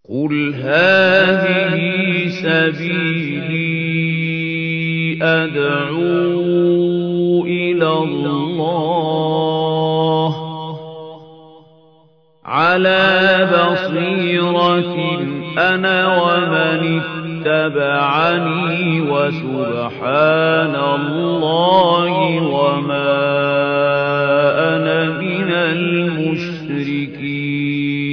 قُلْ هَٰذِهِ سَبِيلِي أَدْعُو إِلَى اللَّهِ ۚ عَلَىٰ بَصِيرَةٍ أَنَا وَمَنِ اتَّبَعَنِي ۖ وَسُبْحَانَ اللَّهِ وَمَا أَنَا مِنَ الْمُشْرِكِينَ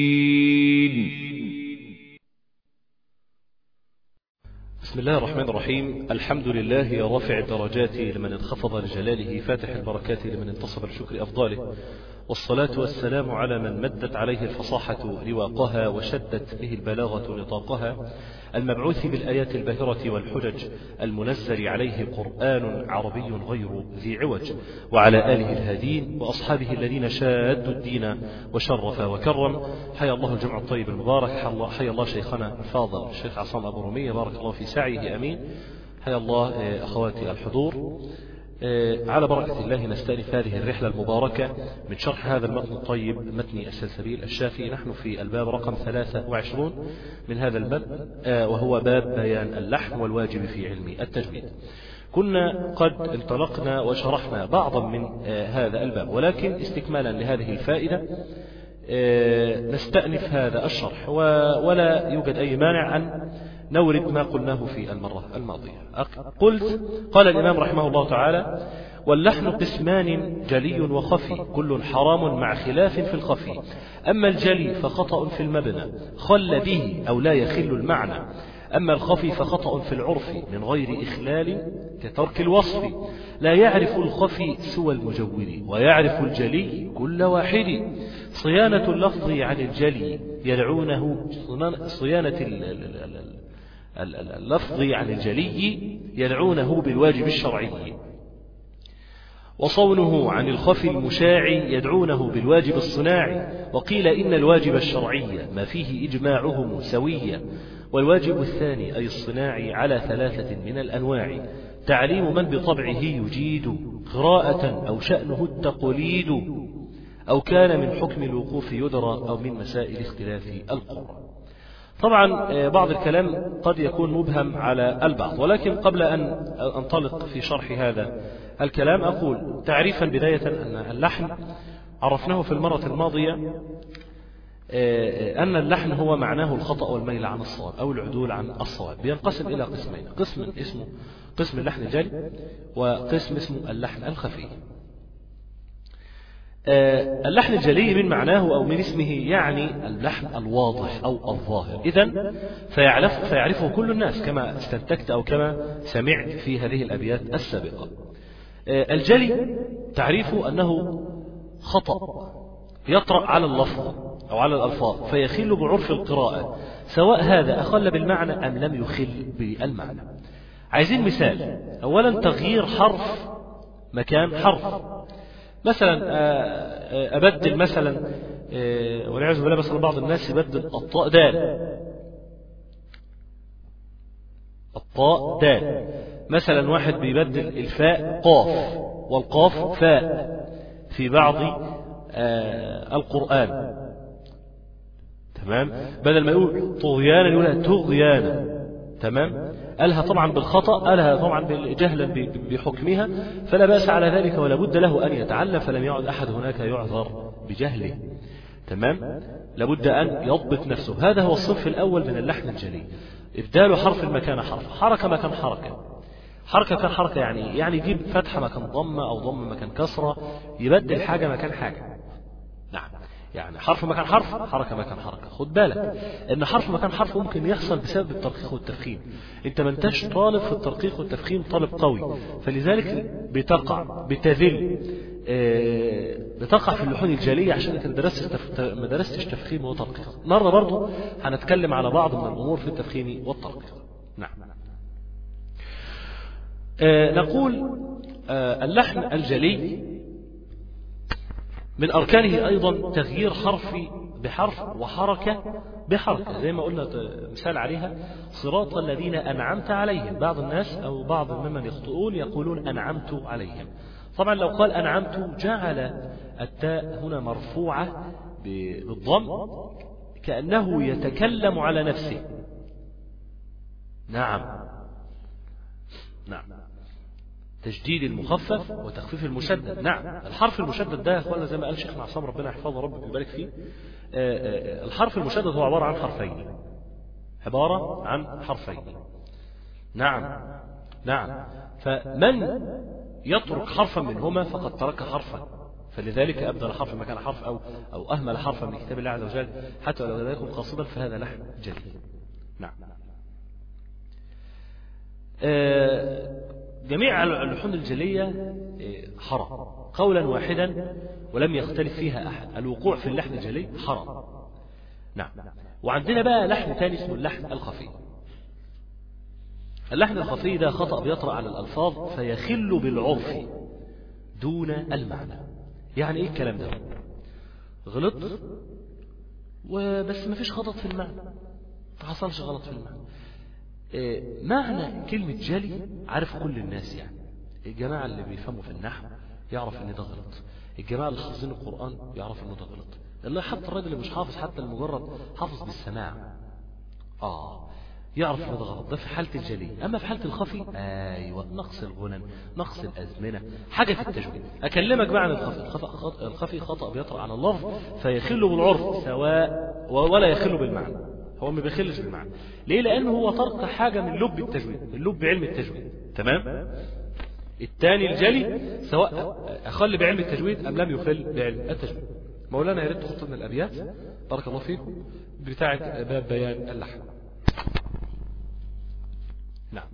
بسم الله الرحمن الرحيم الحمد لله رافع الدرجات لمن انخفض لجلاله فاتح البركات لمن انتصب لشكر أفضاله والصلاة والسلام على من مدت عليه الفصاحة رواقها وشدت به البلاغة نطاقها المبعوث بالآيات الباهرة والحجج المنزل عليه قرآن عربي غير ذي عوج وعلى آله الهادين وأصحابه الذين شادوا الدين وشرف وكرم حيا الله الجمع الطيب المبارك حيا الله شيخنا الفاضل الشيخ عصام أبو رمية بارك الله في سعيه أمين حيا الله أخواتي الحضور على بركة الله نستأنف هذه الرحلة المباركة من شرح هذا المتن الطيب متن السلسبيل الشافي نحن في الباب رقم 23 من هذا الباب وهو باب بيان اللحن والواجب في علم التجويد كنا قد انطلقنا وشرحنا بعضا من هذا الباب ولكن استكمالا لهذه الفائدة نستأنف هذا الشرح ولا يوجد أي مانع أن نورد ما قلناه في المرة الماضية قلت قال الإمام رحمه الله تعالى واللحن قسمان جلي وخفي كل حرام مع خلاف في الخفي أما الجلي فخطأ في المبنى خل به أو لا يخل المعنى أما الخفي فخطأ في العرف من غير إخلال كترك الوصف لا يعرف الخفي سوى المجود ويعرف الجلي كل واحد صيانة اللفظ عن الجلي يدعونه صيانة اللفظ عن الجلي يدعونه بالواجب الشرعي وصونه عن الخفي المشاع يدعونه بالواجب الصناعي وقيل إن الواجب الشرعي ما فيه إجماعهم سويا والواجب الثاني أي الصناعي على ثلاثة من الأنواع تعليم من بطبعه يجيد قراءة أو شأنه التقليد أو كان من حكم الوقوف يدرى أو من مسائل اختلاف القرى طبعا بعض الكلام قد يكون مبهم على البعض ولكن قبل أن أنطلق في شرح هذا الكلام أقول تعريفا بداية أن اللحن عرفناه في المرة الماضية أن اللحن هو معناه الخطأ والميل عن الصواب أو العدول عن الصواب بينقسم إلى قسمين قسم اسمه قسم اللحن الجلي وقسم اسمه اللحن الخفي اللحن الجلي من معناه أو من اسمه يعني اللحن الواضح أو الظاهر إذا فيعرف فيعرفه كل الناس كما استنتجت أو كما سمعت في هذه الأبيات السابقة الجلي تعريفه أنه خطأ يطرأ على اللفظ أو على الألفاظ فيخل بعرف القراءة سواء هذا أخل بالمعنى أم لم يخل بالمعنى عايزين مثال أولا تغيير حرف مكان حرف مثلا أبدل مثلا والعياذ بالله مثلا بعض الناس يبدل الطاء دال الطاء دال مثلا واحد بيبدل الفاء قاف والقاف فاء في بعض القرآن تمام بدل ما يقول طغيانا يقول طغيانا تمام قالها طبعا بالخطأ قالها طبعا جهلا بحكمها فلا بأس على ذلك ولا بد له أن يتعلم فلم يعد أحد هناك يعذر بجهله تمام لابد أن يضبط نفسه هذا هو الصنف الأول من اللحن الجلي إبدال حرف مكان حرف حركة مكان حركة حركة مكان حركة يعني يعني يجيب فتحة مكان ضمة أو ضمة مكان كسرة يبدل حاجة مكان حاجة نعم يعني حرف مكان حرف حركة مكان حركة خد بالك ان حرف مكان حرف ممكن يحصل بسبب الترقيق والتفخيم انت ما انتش طالب في الترقيق والتفخيم طالب قوي فلذلك بتقع بتذل اه بتقع في اللحون الجالية عشان انت ما درستش تفخيم وترقيق مرة برضو هنتكلم على بعض من الامور في التفخيم والترقيق نعم اه نقول اه اللحن الجلي من أركانه أيضا تغيير حرف بحرف وحركة بحركة زي ما قلنا مثال عليها صراط الذين أنعمت عليهم بعض الناس أو بعض ممن يخطئون يقولون أنعمت عليهم طبعا لو قال أنعمت جعل التاء هنا مرفوعة بالضم كأنه يتكلم على نفسه نعم نعم تجديد المخفف وتخفيف المشدد نعم الحرف المشدد ده يا اخوانا زي ما قال شيخنا عصام ربنا يحفظه ربك ويبارك فيه الحرف المشدد هو عبارة عن حرفين عبارة عن حرفين نعم نعم فمن يترك حرفا منهما فقد ترك حرفا فلذلك أبدل حرف مكان حرف أو أو أهمل حرفا من كتاب الله عز وجل حتى لو لم يكن قاصدا فهذا لحن جلي نعم جميع اللحون الجلية حرام قولا واحدا ولم يختلف فيها أحد الوقوع في اللحن الجلي حرام نعم وعندنا بقى لحن ثاني اسمه اللحن الخفي اللحن الخفي ده خطأ بيطرأ على الألفاظ فيخل بالعرف دون المعنى يعني ايه الكلام ده غلط وبس ما فيش غلط في المعنى ما حصلش غلط في المعنى إيه معنى كلمة جلي عارف كل الناس يعني الجماعة اللي بيفهموا في النحو يعرف ان ده غلط الجماعة اللي حافظين القرآن يعرف ان ده غلط الله حتى الراجل اللي مش حافظ حتى المجرد حافظ بالسماع اه يعرف ان ده غلط ده في حالة الجلي اما في حالة الخفي ايوه نقص الغنن نقص الازمنة حاجة في التجويد اكلمك بقى عن الخفي الخفي, الخفي خطأ بيطرأ على اللفظ فيخل بالعرف سواء ولا يخل بالمعنى هو ما بيخلش بالمعنى ليه لانه هو طرق حاجة من لب التجويد من لب علم التجويد تمام الثاني الجلي سواء اخل بعلم التجويد ام لم يخل بعلم التجويد مولانا يا ريت تحط لنا الابيات بارك الله فيكم بتاعه باب بيان اللحن نعم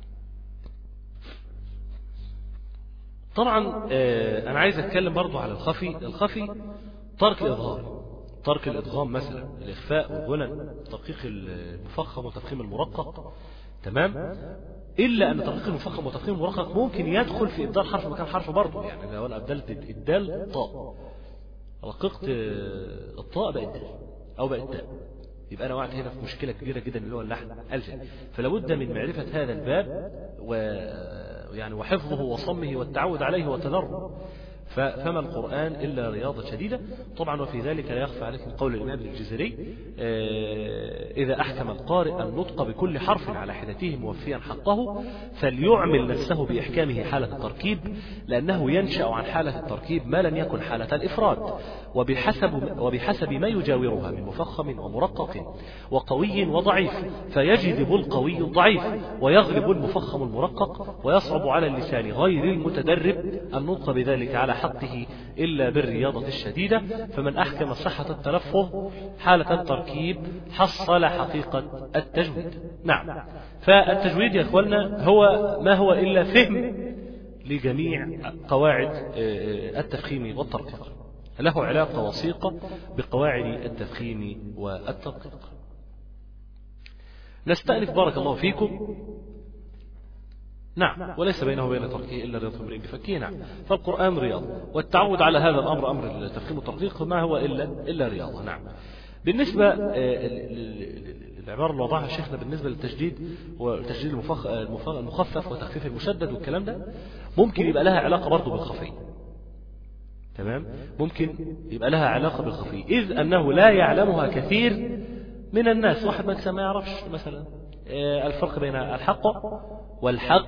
طبعا آه انا عايز اتكلم برضو على الخفي الخفي ترك الاظهار ترك الادغام مثلا الاخفاء والغنى تدقيق المفخم وتفخيم المرقق تمام الا ان تدقيق المفخم وتفخيم المرقق ممكن يدخل في ابدال حرف مكان حرف برضه يعني لو انا ابدلت الدال طاء رققت الطاء بقت دال او بقت تاء يبقى انا وقعت هنا في مشكله كبيره جدا اللي هو اللحن الجلي فلا بد من معرفه هذا الباب و يعني وحفظه وصمه والتعود عليه والتدرب فما القرآن إلا رياضة شديدة طبعا وفي ذلك لا يخفى عليكم قول الإمام الجزري إذا أحكم القارئ النطق بكل حرف على حدته موفيا حقه فليعمل نفسه بإحكامه حالة التركيب لأنه ينشأ عن حالة التركيب ما لم يكن حالة الإفراد وبحسب, وبحسب ما يجاورها من مفخم ومرقق وقوي وضعيف فيجذب القوي الضعيف ويغلب المفخم المرقق ويصعب على اللسان غير المتدرب النطق بذلك على حقه إلا بالرياضة الشديدة فمن أحكم صحة التلفظ حالة التركيب حصل حقيقة التجويد نعم فالتجويد يا أخوانا هو ما هو إلا فهم لجميع قواعد التفخيم والترقيق له علاقة وثيقة بقواعد التفخيم والترقيق نستأنف بارك الله فيكم نعم وليس بينه وبين تركه إلا رياض امرئ بفكه نعم فالقرآن رياض والتعود على هذا الأمر أمر التفخيم والترقيق ما هو إلا إلا رياضة نعم بالنسبة العبارة اللي وضعها شيخنا بالنسبة للتجديد والتجديد المخفف وتخفيف المشدد والكلام ده ممكن يبقى لها علاقة برضه بالخفي تمام ممكن يبقى لها علاقة بالخفي إذ أنه لا يعلمها كثير من الناس واحد مثلا ما يعرفش مثلا الفرق بين الحق والحق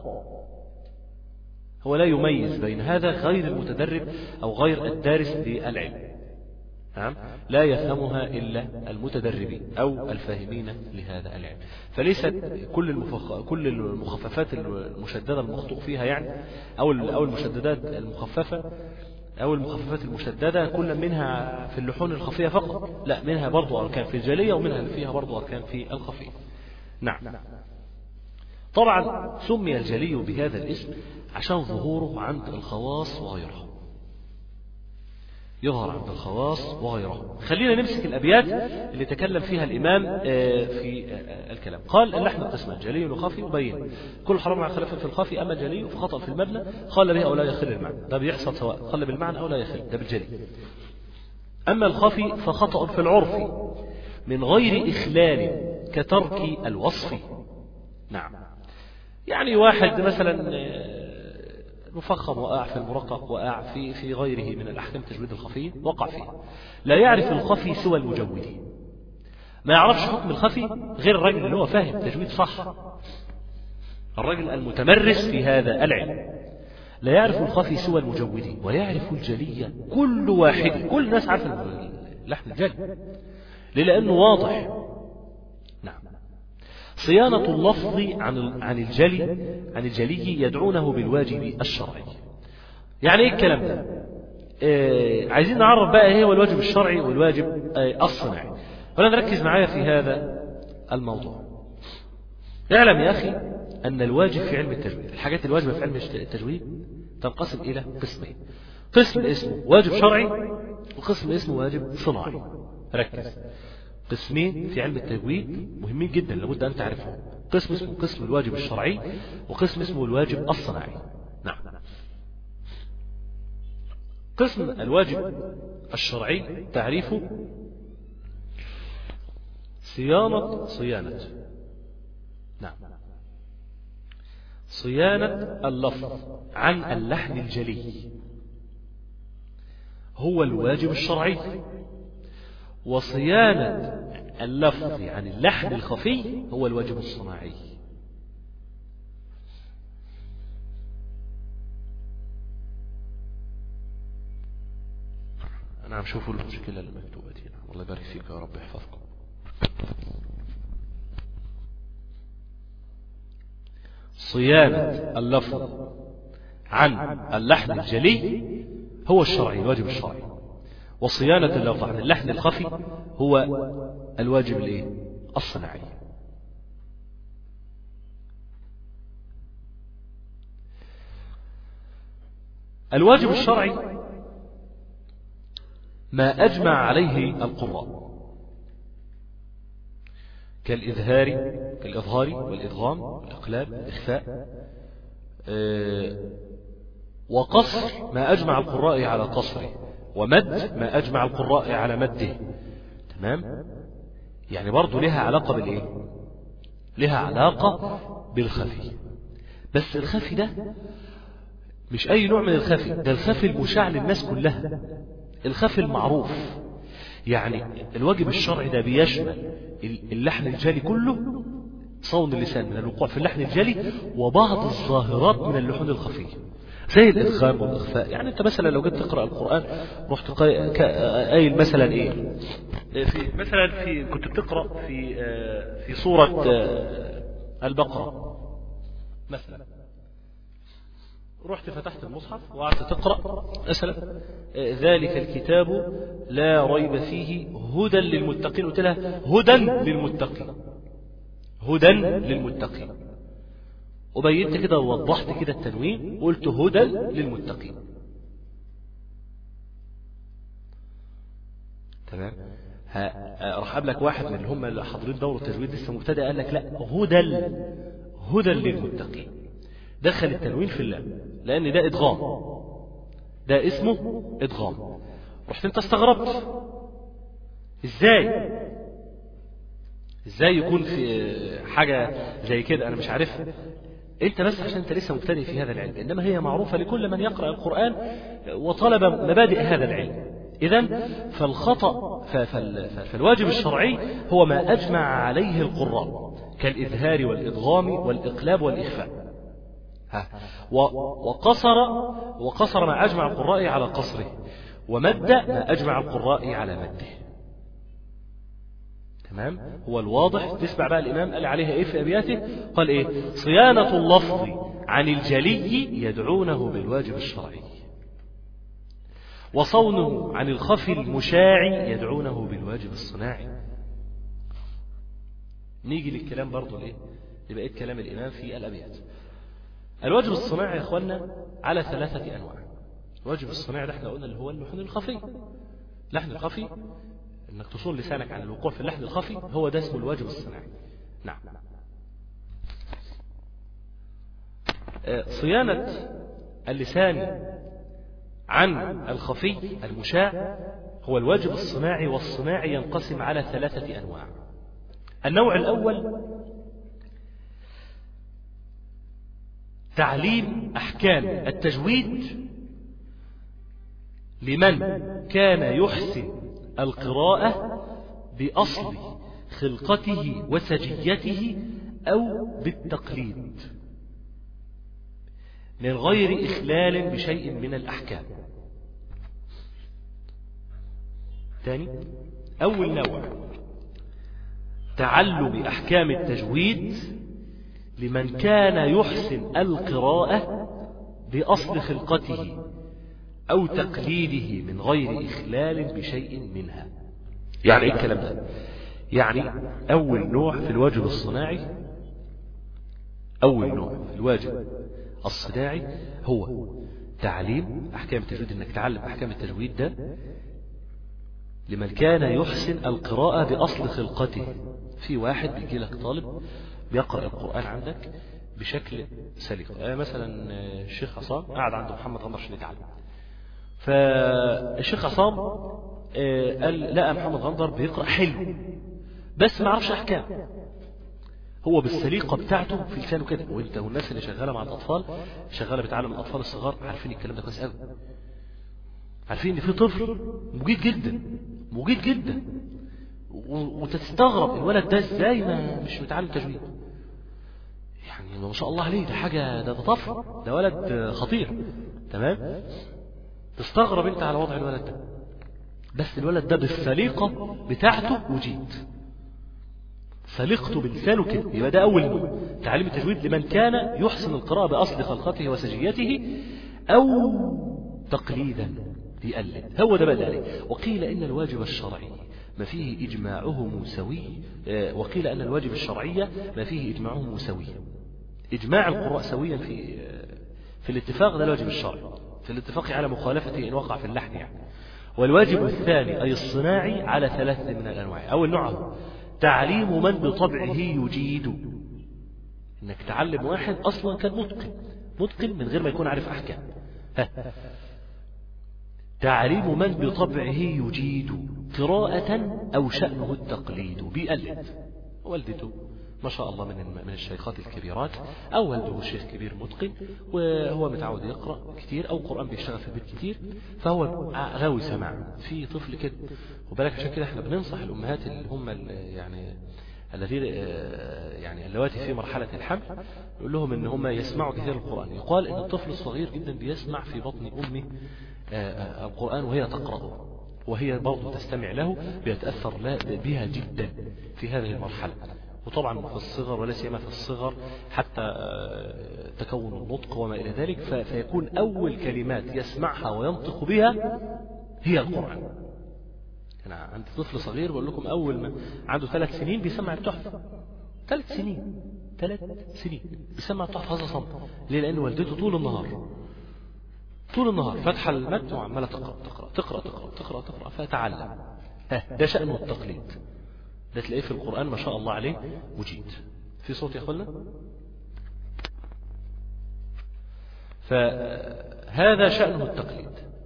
هو لا يميز بين هذا غير المتدرب أو غير الدارس للعلم نعم لا يفهمها إلا المتدربين أو الفاهمين لهذا العلم فليست كل المفخ... كل المخففات المشددة المخطوء فيها يعني أو أو المشددات المخففة أو المخففات المشددة كل منها في اللحون الخفية فقط لا منها برضو أركان في الجلية ومنها فيها برضو أركان في الخفية نعم طبعا سمي الجلي بهذا الاسم عشان ظهوره عند الخواص وغيرهم يظهر عند الخواص وغيرهم خلينا نمسك الأبيات اللي تكلم فيها الإمام في الكلام قال اللحن قسمان جلي وخفي وبين كل حرام على خلاف في الخفي أما جلي فخطأ في المبنى قال به أو لا يخل المعنى ده بيحصل سواء قال بالمعنى أو لا يخل ده بالجلي أما الخفي فخطأ في العرف من غير إخلال كترك الوصف نعم يعني واحد مثلا مفخم وقع في المرقق وقع في في غيره من الأحكام التجويد الخفي وقع فيه لا يعرف الخفي سوى المجود ما يعرفش حكم الخفي غير الراجل اللي هو فاهم تجويد صح الرجل المتمرس في هذا العلم لا يعرف الخفي سوى المجودين ويعرف الجلي كل واحد كل الناس عارفه اللحن الجلي ليه لانه واضح نعم صيانة اللفظ عن عن الجلي عن الجلي يدعونه بالواجب الشرعي يعني ايه الكلام ده آه عايزين نعرف بقى ايه هو الواجب الشرعي والواجب آه الصناعي ولا نركز معايا في هذا الموضوع اعلم يا أخي أن الواجب في علم التجويد الحاجات الواجبة في علم التجويد تنقسم إلى قسمين قسم اسمه واجب شرعي وقسم اسمه واجب صناعي ركز قسمين في علم التجويد مهمين جدا لابد أن تعرفهم قسم اسمه قسم الواجب الشرعي وقسم اسمه الواجب الصناعي نعم قسم الواجب الشرعي تعريفه صيانة صيانة نعم صيانة اللفظ عن اللحن الجلي هو الواجب الشرعي وصيانة اللفظ عن اللحن الخفي هو الواجب الصناعي نعم شوفوا المشكلة المكتوبة دي الله يبارك فيك يا رب يحفظكم صيانة اللفظ عن اللحن الجلي هو الشرعي الواجب الشرعي وصيانة اللفظ عن اللحن الخفي هو الواجب الايه الصناعي الواجب الشرعي ما أجمع عليه القراء كالإظهار كالإظهار والإدغام والإقلاب والإخفاء أه وقصر ما أجمع القراء على قصره ومد ما أجمع القراء على مده تمام يعني برضو لها علاقة بالإيه لها علاقة بالخفي بس الخفي ده مش أي نوع من الخفي ده الخفي المشاع للناس كلها الخفي المعروف يعني الواجب الشرعي ده بيشمل اللحن الجالي كله صون اللسان من الوقوع في اللحن الجالي وبعض الظاهرات من اللحون الخفية زي الإدغام والإخفاء يعني أنت مثلا لو جيت تقرأ القرآن رحت قايل مثلا إيه في مثلا في كنت بتقرأ في في سورة البقرة مثلا رحت فتحت المصحف وقعدت تقرأ مثلا ذلك الكتاب لا ريب فيه هدى للمتقين قلت لها هدى للمتقين هدى للمتقين وبينت كده ووضحت كده التنوين وقلت هدى للمتقين تمام راح قابلك واحد من اللي هم اللي حاضرين دورة التجويد لسه مبتدئ قال لك لا هدى هدى للمتقين دخل التنوين في اللام لأن ده إدغام ده اسمه إدغام رحت أنت استغربت إزاي إزاي يكون في حاجة زي كده أنا مش عارفها أنت بس عشان أنت لسه مبتدئ في هذا العلم إنما هي معروفة لكل من يقرأ القرآن وطلب مبادئ هذا العلم إذا فالخطأ فالواجب الشرعي هو ما أجمع عليه القراء كالإظهار والإدغام والإقلاب والإخفاء وقصر وقصر ما أجمع القراء على قصره ومد ما أجمع القراء على مده تمام هو الواضح تسمع بقى الإمام قال عليها إيه في أبياته قال إيه صيانة اللفظ عن الجلي يدعونه بالواجب الشرعي وصونه عن الخفي المشاع يدعونه بالواجب الصناعي نيجي للكلام برضو ليه لبقية كلام الإمام في الأبيات الواجب الصناعي يا اخوانا على ثلاثة أنواع الواجب الصناعي ده احنا قلنا اللي هو اللحن الخفي اللحن الخفي انك تصون لسانك عن الوقوع في اللحن الخفي هو ده اسمه الواجب الصناعي نعم صيانة اللسان عن الخفي المشاع هو الواجب الصناعي والصناعي ينقسم على ثلاثة أنواع النوع الأول تعليم أحكام التجويد لمن كان يحسن القراءة بأصل خلقته وسجيته أو بالتقليد من غير إخلال بشيء من الأحكام ثاني أول نوع تعلم أحكام التجويد لمن كان يحسن القراءة بأصل خلقته أو تقليده من غير إخلال بشيء منها يعني إيه الكلام ده يعني أول نوع في الواجب الصناعي أول نوع في الواجب الصناعي هو تعليم أحكام التجويد إنك تعلم أحكام التجويد ده لمن كان يحسن القراءة بأصل خلقته في واحد بيجي لك طالب بيقرأ القرآن عندك بشكل سليق يعني مثلا الشيخ عصام قاعد عند محمد غمر عشان يتعلم فالشيخ عصام قال لقى محمد غندر بيقرأ حلو بس ما عرفش أحكام هو بالسليقة بتاعته في لسانه كده وانت والناس اللي شغالة مع الأطفال شغالة بتعلم الأطفال الصغار عارفين الكلام ده كويس قوي عارفين ان في طفل مجيد جدا مجيد جدا وتستغرب الولد ده ازاي ما مش متعلم تجويد يعني ما شاء الله عليه ده حاجة ده ده طفل ده ولد خطير تمام تستغرب انت على وضع الولد ده بس الولد ده بالسليقة بتاعته وجيد سليقته بلسانه كده يبقى ده أول نوع تعليم التجويد لمن كان يحسن القراءة بأصل خلقته وسجيته أو تقليدا يقلد هو ده بقى عليه وقيل إن الواجب الشرعي ما فيه إجماعهم سوي وقيل أن الواجب الشرعية ما فيه إجماعهم سوي إجماع القراء سويا في في الاتفاق ده الواجب الشرعي في الاتفاق على مخالفته إن وقع في اللحن يعني والواجب الثاني أي الصناعي على ثلاث من الأنواع أول نوع تعليم من بطبعه يجيد إنك تعلم واحد أصلا كان متقن متقن من غير ما يكون عارف أحكام تعليم من بطبعه يجيد قراءة أو شأنه التقليد بيقلد والدته ما شاء الله من من الشيخات الكبيرات أو والده شيخ كبير متقن وهو متعود يقرأ كتير أو قرآن بيشتغل في البيت كتير فهو غاوي سماع في طفل كده وبالك عشان كده احنا بننصح الأمهات اللي هم يعني الذين يعني اللواتي في مرحلة الحمل نقول لهم ان هم يسمعوا كثير القرآن يقال ان الطفل الصغير جدا بيسمع في بطن أمه القرآن وهي تقرأه وهي برضه تستمع له بيتأثر بها جدا في هذه المرحلة وطبعا في الصغر ولا سيما في الصغر حتى تكون النطق وما إلى ذلك فيكون أول كلمات يسمعها وينطق بها هي القرآن أنا عندي طفل صغير بقول لكم أول ما عنده ثلاث سنين بيسمع التحفة ثلاث سنين ثلاث سنين بيسمع التحفة هذا صمت ليه لأن والدته طول النهار طول النهار فاتحة المتن وعمالة تقرأ تقرأ تقرأ تقرأ تقرأ تقرأ فتعلم ده شأنه التقليد ده تلاقيه في القرآن ما شاء الله عليه مجيد في صوت يا أخوانا فهذا شأنه التقليد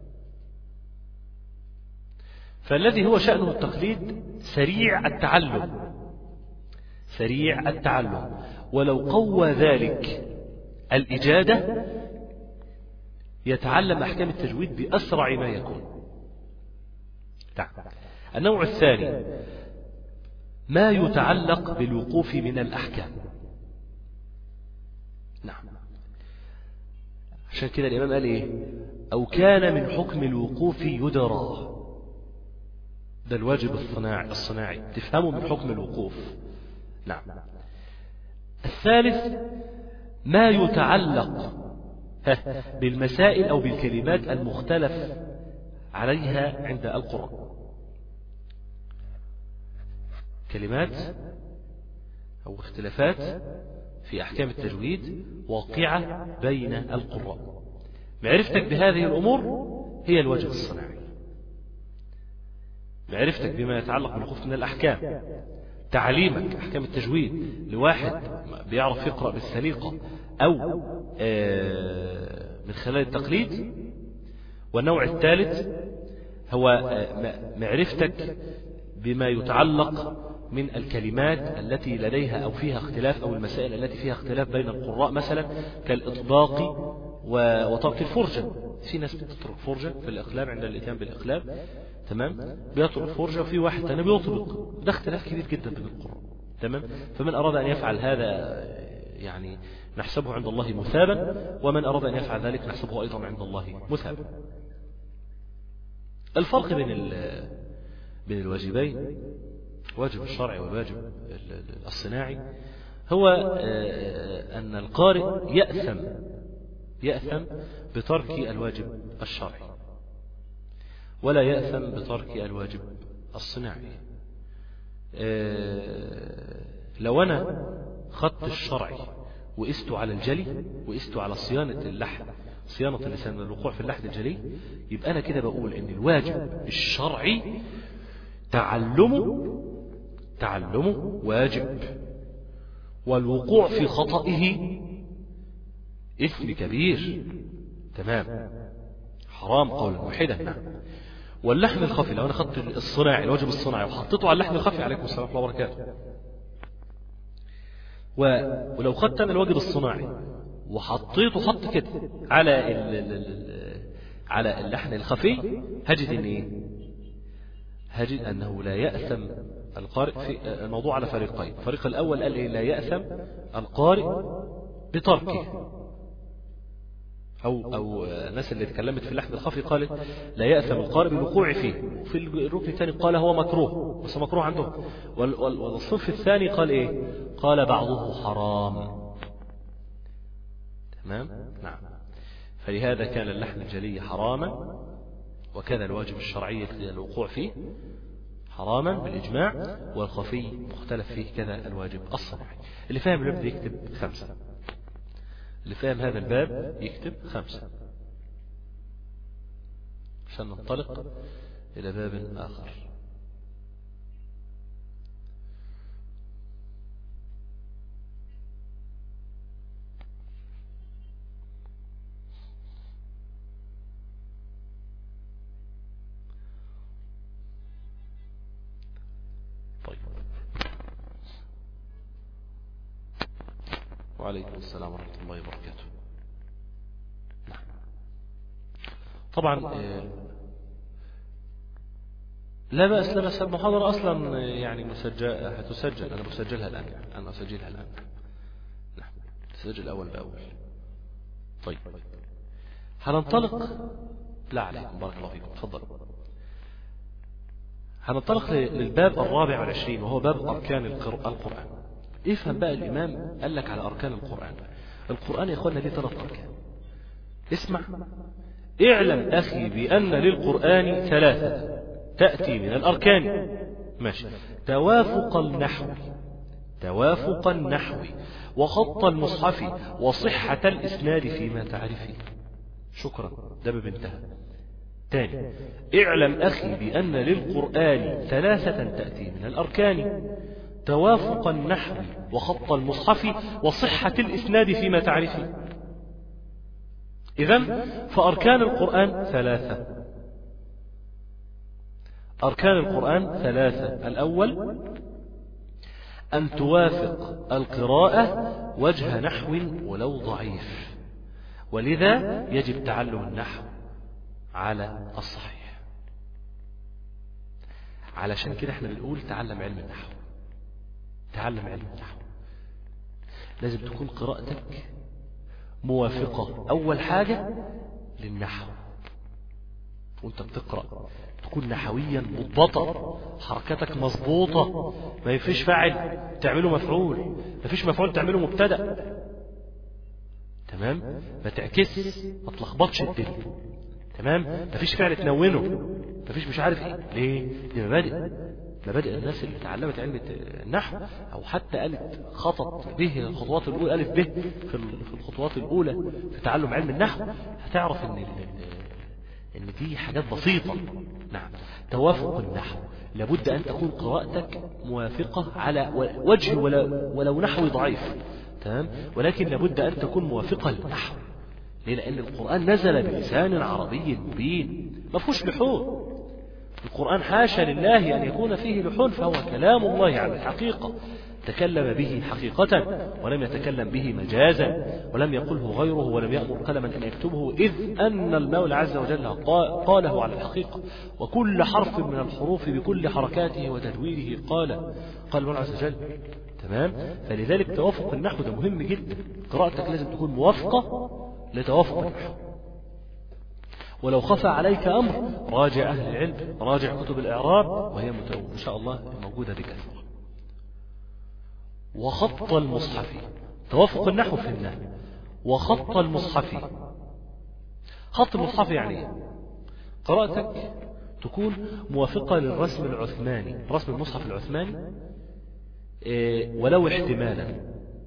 فالذي هو شأنه التقليد سريع التعلم سريع التعلم ولو قوى ذلك الإجادة يتعلم أحكام التجويد بأسرع ما يكون نعم النوع الثاني ما يتعلق بالوقوف من الأحكام نعم عشان كده الإمام قال إيه أو كان من حكم الوقوف يدرى ده الواجب الصناعي الصناعي تفهمه من حكم الوقوف نعم الثالث ما يتعلق بالمسائل أو بالكلمات المختلف عليها عند القرآن كلمات أو اختلافات في أحكام التجويد واقعة بين القراء معرفتك بهذه الأمور هي الواجب الصناعي معرفتك بما يتعلق بالخوف من الأحكام تعليمك أحكام التجويد لواحد بيعرف يقرأ بالسليقة أو من خلال التقليد والنوع الثالث هو معرفتك بما يتعلق من الكلمات التي لديها أو فيها اختلاف أو المسائل التي فيها اختلاف بين القراء مثلا كالإطباق وترك الفرجة في ناس بتترك فرجة في الإقلام عند الإتيان بالإقلام تمام بيطلق الفرجة وفي واحد تاني بيطلق ده اختلاف كبير جدا بين القراء تمام فمن أراد أن يفعل هذا يعني نحسبه عند الله مثابا ومن أراد أن يفعل ذلك نحسبه أيضا عند الله مثابا الفرق بين بين الواجبين واجب الشرعي والواجب الصناعي هو أن القارئ يأثم يأثم بترك الواجب الشرعي ولا يأثم بترك الواجب الصناعي لو أنا خدت الشرعي وقست على الجلي وقست على صيانة اللحن صيانة اللسان من الوقوع في اللحن الجلي يبقى أنا كده بقول إن الواجب الشرعي تعلمه تعلمه واجب والوقوع في خطئه إثم كبير تمام حرام قولا واحدا نعم واللحن الخفي لو أنا خدت الصناعي الواجب الصناعي وحطيته على اللحن الخفي عليكم السلام ورحمة الله وبركاته ولو خدت أنا الواجب الصناعي وحطيته خط كده على ال ال ال على اللحن الخفي هجد ان ايه هجد انه لا يأثم القارئ في الموضوع على فريقين الفريق الاول قال ايه لا يأثم القارئ بتركه أو أو الناس اللي اتكلمت في اللحن الخفي قالت لا يأثم القارئ بالوقوع فيه وفي الركن الثاني قال هو مكروه بس مكروه عندهم والصف الثاني قال إيه قال بعضه حرام تمام نعم فلهذا كان اللحن الجلي حراما وكذا الواجب الشرعي الوقوع فيه حراما بالإجماع والخفي مختلف فيه كذا الواجب الصناعي اللي فاهم الباب يكتب خمسة اللي فاهم هذا الباب يكتب خمسة عشان ننطلق إلى باب آخر طيب وعليكم السلام ورحمة الله وبركاته نعم. طبعا لا بأس لا بأس المحاضرة أصلا يعني مسجل هتسجل أنا بسجلها الآن أنا أسجلها الآن نعم تسجل أول بأول طيب هننطلق لا عليكم بارك الله فيكم تفضل هننطلق للباب الرابع والعشرين وهو باب أركان القرآن افهم بقى الإمام قال لك على أركان القرآن القرآن يا أخوانا ليه ثلاث أركان اسمع اعلم أخي بأن للقرآن ثلاثة تأتي من الأركان ماشي توافق النحو توافق النحو وخط المصحف وصحة الإسناد فيما تعرفه شكرا ده باب انتهى تاني اعلم أخي بأن للقرآن ثلاثة تأتي من الأركان توافق النحو وخط المصحف وصحة الإسناد فيما تعرفه إذا فأركان القرآن ثلاثة أركان القرآن ثلاثة الأول أن توافق القراءة وجه نحو ولو ضعيف ولذا يجب تعلم النحو على الصحيح علشان كده احنا بنقول تعلم علم النحو تعلم علم النحو لازم تكون قراءتك موافقة أول حاجة للنحو وانت بتقرأ تكون نحويا مضبطة حركتك مظبوطة ما يفيش فاعل تعمله مفعول ما فيش مفعول تعمله مبتدأ تمام ما تعكس ما تلخبطش الدنيا تمام ما فيش فعل تنونه ما فيش مش عارف ايه ليه دي مبادئ مبادئ الناس اللي تعلمت علم النحو او حتى قالت خطط به الخطوات الاولى الف به في الخطوات الاولى في تعلم علم النحو هتعرف ان ان دي حاجات بسيطه نعم توافق النحو لابد ان تكون قراءتك موافقه على وجه ولو, ولو نحو ضعيف تمام ولكن لابد ان تكون موافقه للنحو ليه لان القران نزل بلسان عربي مبين ما فيهوش لحون القرآن حاشا لله أن يكون فيه لحون فهو كلام الله على الحقيقة تكلم به حقيقة ولم يتكلم به مجازا ولم يقله غيره ولم يأمر قلما أن يكتبه إذ أن المولى عز وجل قاله على الحقيقة وكل حرف من الحروف بكل حركاته وتدويره قال قال المولى عز وجل تمام فلذلك توافق النحو ده مهم جدا قراءتك لازم تكون موافقة لتوافق النحو ولو خفى عليك أمر راجع أهل العلم راجع كتب الإعراب وهي إن شاء الله موجودة بكثرة وخط المصحف توافق النحو في النحو وخط المصحف خط المصحف يعني ايه قراءتك تكون موافقة للرسم العثماني رسم المصحف العثماني إيه ولو احتمالا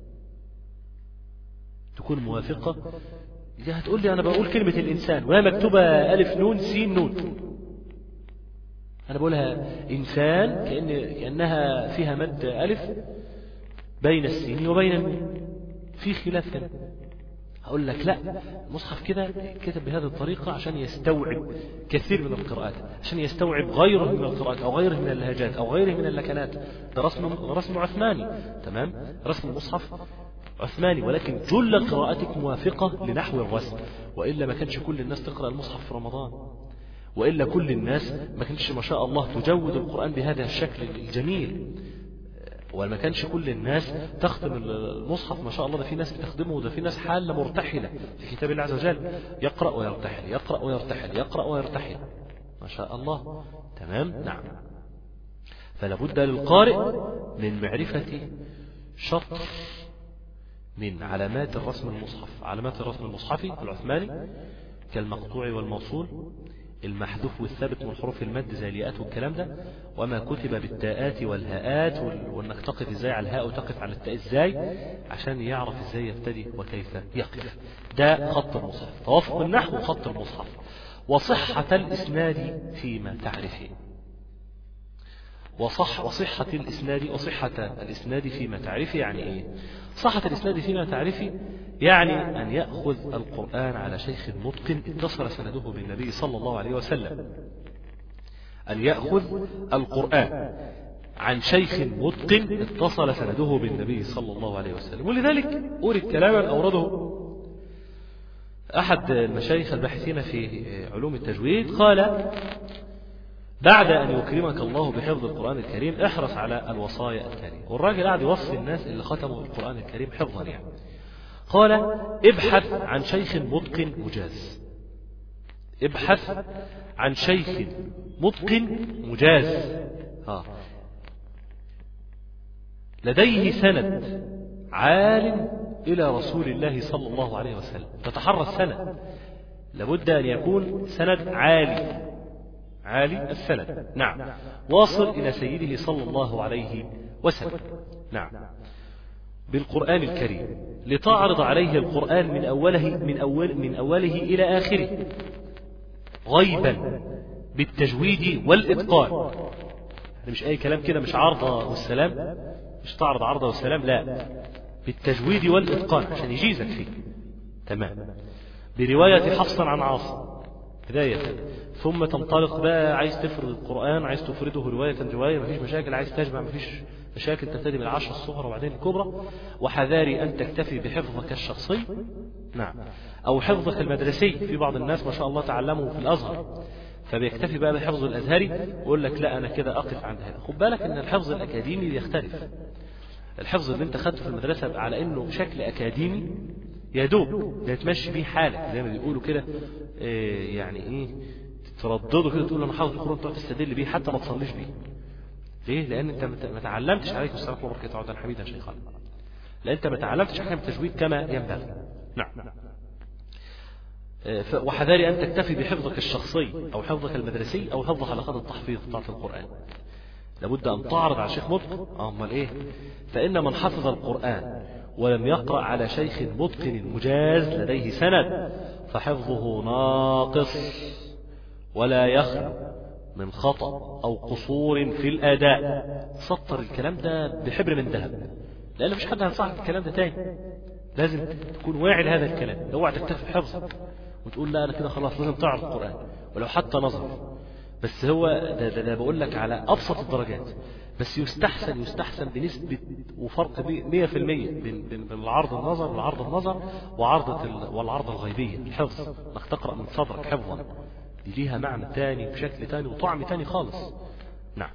تكون موافقة دي هتقول لي أنا بقول كلمة الإنسان وهي مكتوبة ألف نون سين نون أنا بقولها إنسان كأن كأنها فيها مد ألف بين السين وبين النون في خلاف هنا هقول لك لا المصحف كده كتب بهذه الطريقة عشان يستوعب كثير من القراءات عشان يستوعب غيره من القراءات أو غيره من اللهجات أو غيره من اللكنات ده رسم رسم عثماني تمام رسم المصحف عثماني ولكن جل قراءتك موافقة لنحو الرسم وإلا ما كانش كل الناس تقرأ المصحف في رمضان وإلا كل الناس ما كانش ما شاء الله تجود القرآن بهذا الشكل الجميل وما كانش كل الناس تختم المصحف ما شاء الله ده في ناس بتخدمه وده في ناس حالة مرتحلة في كتاب الله عز وجل يقرأ ويرتحل يقرأ ويرتحل يقرأ ويرتحل ما شاء الله تمام نعم فلا بد للقارئ من معرفة شطر من علامات الرسم المصحف علامات الرسم المصحفي العثماني كالمقطوع والموصول المحذوف والثابت من حروف المد زي الياءات والكلام ده وما كتب بالتاءات والهاءات وانك تقف ازاي على الهاء وتقف على التاء ازاي عشان يعرف ازاي يبتدي وكيف يقف ده خط المصحف توافق النحو خط المصحف وصحة الإسناد فيما تعرفه وصح وصحة الإسناد وصحة الإسناد فيما تعرفه يعني إيه صحة الإسناد فيما تعرفه يعني أن يأخذ القرآن على شيخ متقن اتصل سنده بالنبي صلى الله عليه وسلم أن يأخذ القرآن عن شيخ متقن اتصل سنده بالنبي صلى الله عليه وسلم ولذلك أورد كلاما أورده أحد المشايخ الباحثين في علوم التجويد قال بعد أن يكرمك الله بحفظ القرآن الكريم احرص على الوصايا الكريمة والراجل قاعد يوصي الناس اللي ختموا القرآن الكريم حفظا يعني قال ابحث عن شيخ متقن مجاز ابحث عن شيخ متقن مجاز ها لديه سند عال إلى رسول الله صلى الله عليه وسلم تتحرى السند لابد أن يكون سند عالي عالي السند نعم واصل إلى سيده صلى الله عليه وسلم نعم بالقرآن الكريم لتعرض عليه القرآن من أوله من أول من أوله إلى آخره غيبا بالتجويد والإتقان مش أي كلام كده مش عرضة والسلام مش تعرض عرضة والسلام لا بالتجويد والإتقان عشان يجيزك فيه تمام برواية حفص عن عاصم بداية ثم تنطلق بقى عايز تفرد القرآن عايز تفرده رواية رواية مفيش مشاكل عايز تجمع مفيش مشاكل تبتدي بالعشر الصغرى وبعدين الكبرى وحذاري أن تكتفي بحفظك الشخصي نعم أو حفظك المدرسي في بعض الناس ما شاء الله تعلموا في الأزهر فبيكتفي بقى بحفظ الأزهري ويقول لك لا أنا كده أقف عند هذا خد بالك أن الحفظ الأكاديمي يختلف الحفظ اللي أنت خدته في المدرسة على أنه بشكل أكاديمي يا دوب ده تمشي بيه حالك زي ما بيقولوا كده إيه يعني ايه تردده كده تقول انا حافظ القران تقعد تستدل بيه حتى ما تصليش بيه ليه لان انت ما تعلمتش عليك السلام وبركاته عودا حميدا شيخنا لان انت ما تعلمتش احكام التجويد كما ينبغي نعم وحذاري أن تكتفي بحفظك الشخصي أو حفظك المدرسي أو حفظ حلقات التحفيظ بتاعت القرآن لابد أن تعرض على شيخ متقن أمال إيه فإن من حفظ القرآن ولم يقرأ على شيخ متقن مجاز لديه سند فحفظه ناقص ولا يخلو من خطأ أو قصور في الأداء سطر الكلام ده بحبر من ذهب لأن مش حد هينصحك الكلام ده تاني لازم تكون واعي لهذا الكلام اوعى تكتفي بحفظك وتقول لا أنا كده خلاص لازم تعرف القرآن ولو حتى نظر بس هو ده, ده, ده بقول لك على ابسط الدرجات بس يستحسن يستحسن بنسبة وفرق 100% بين بين بين العرض النظر والعرض النظر وعرضة ال- والعرض الغيبية الحفظ انك تقرأ من صدرك حفظا دي ليها معنى تاني بشكل تاني وطعم تاني خالص نعم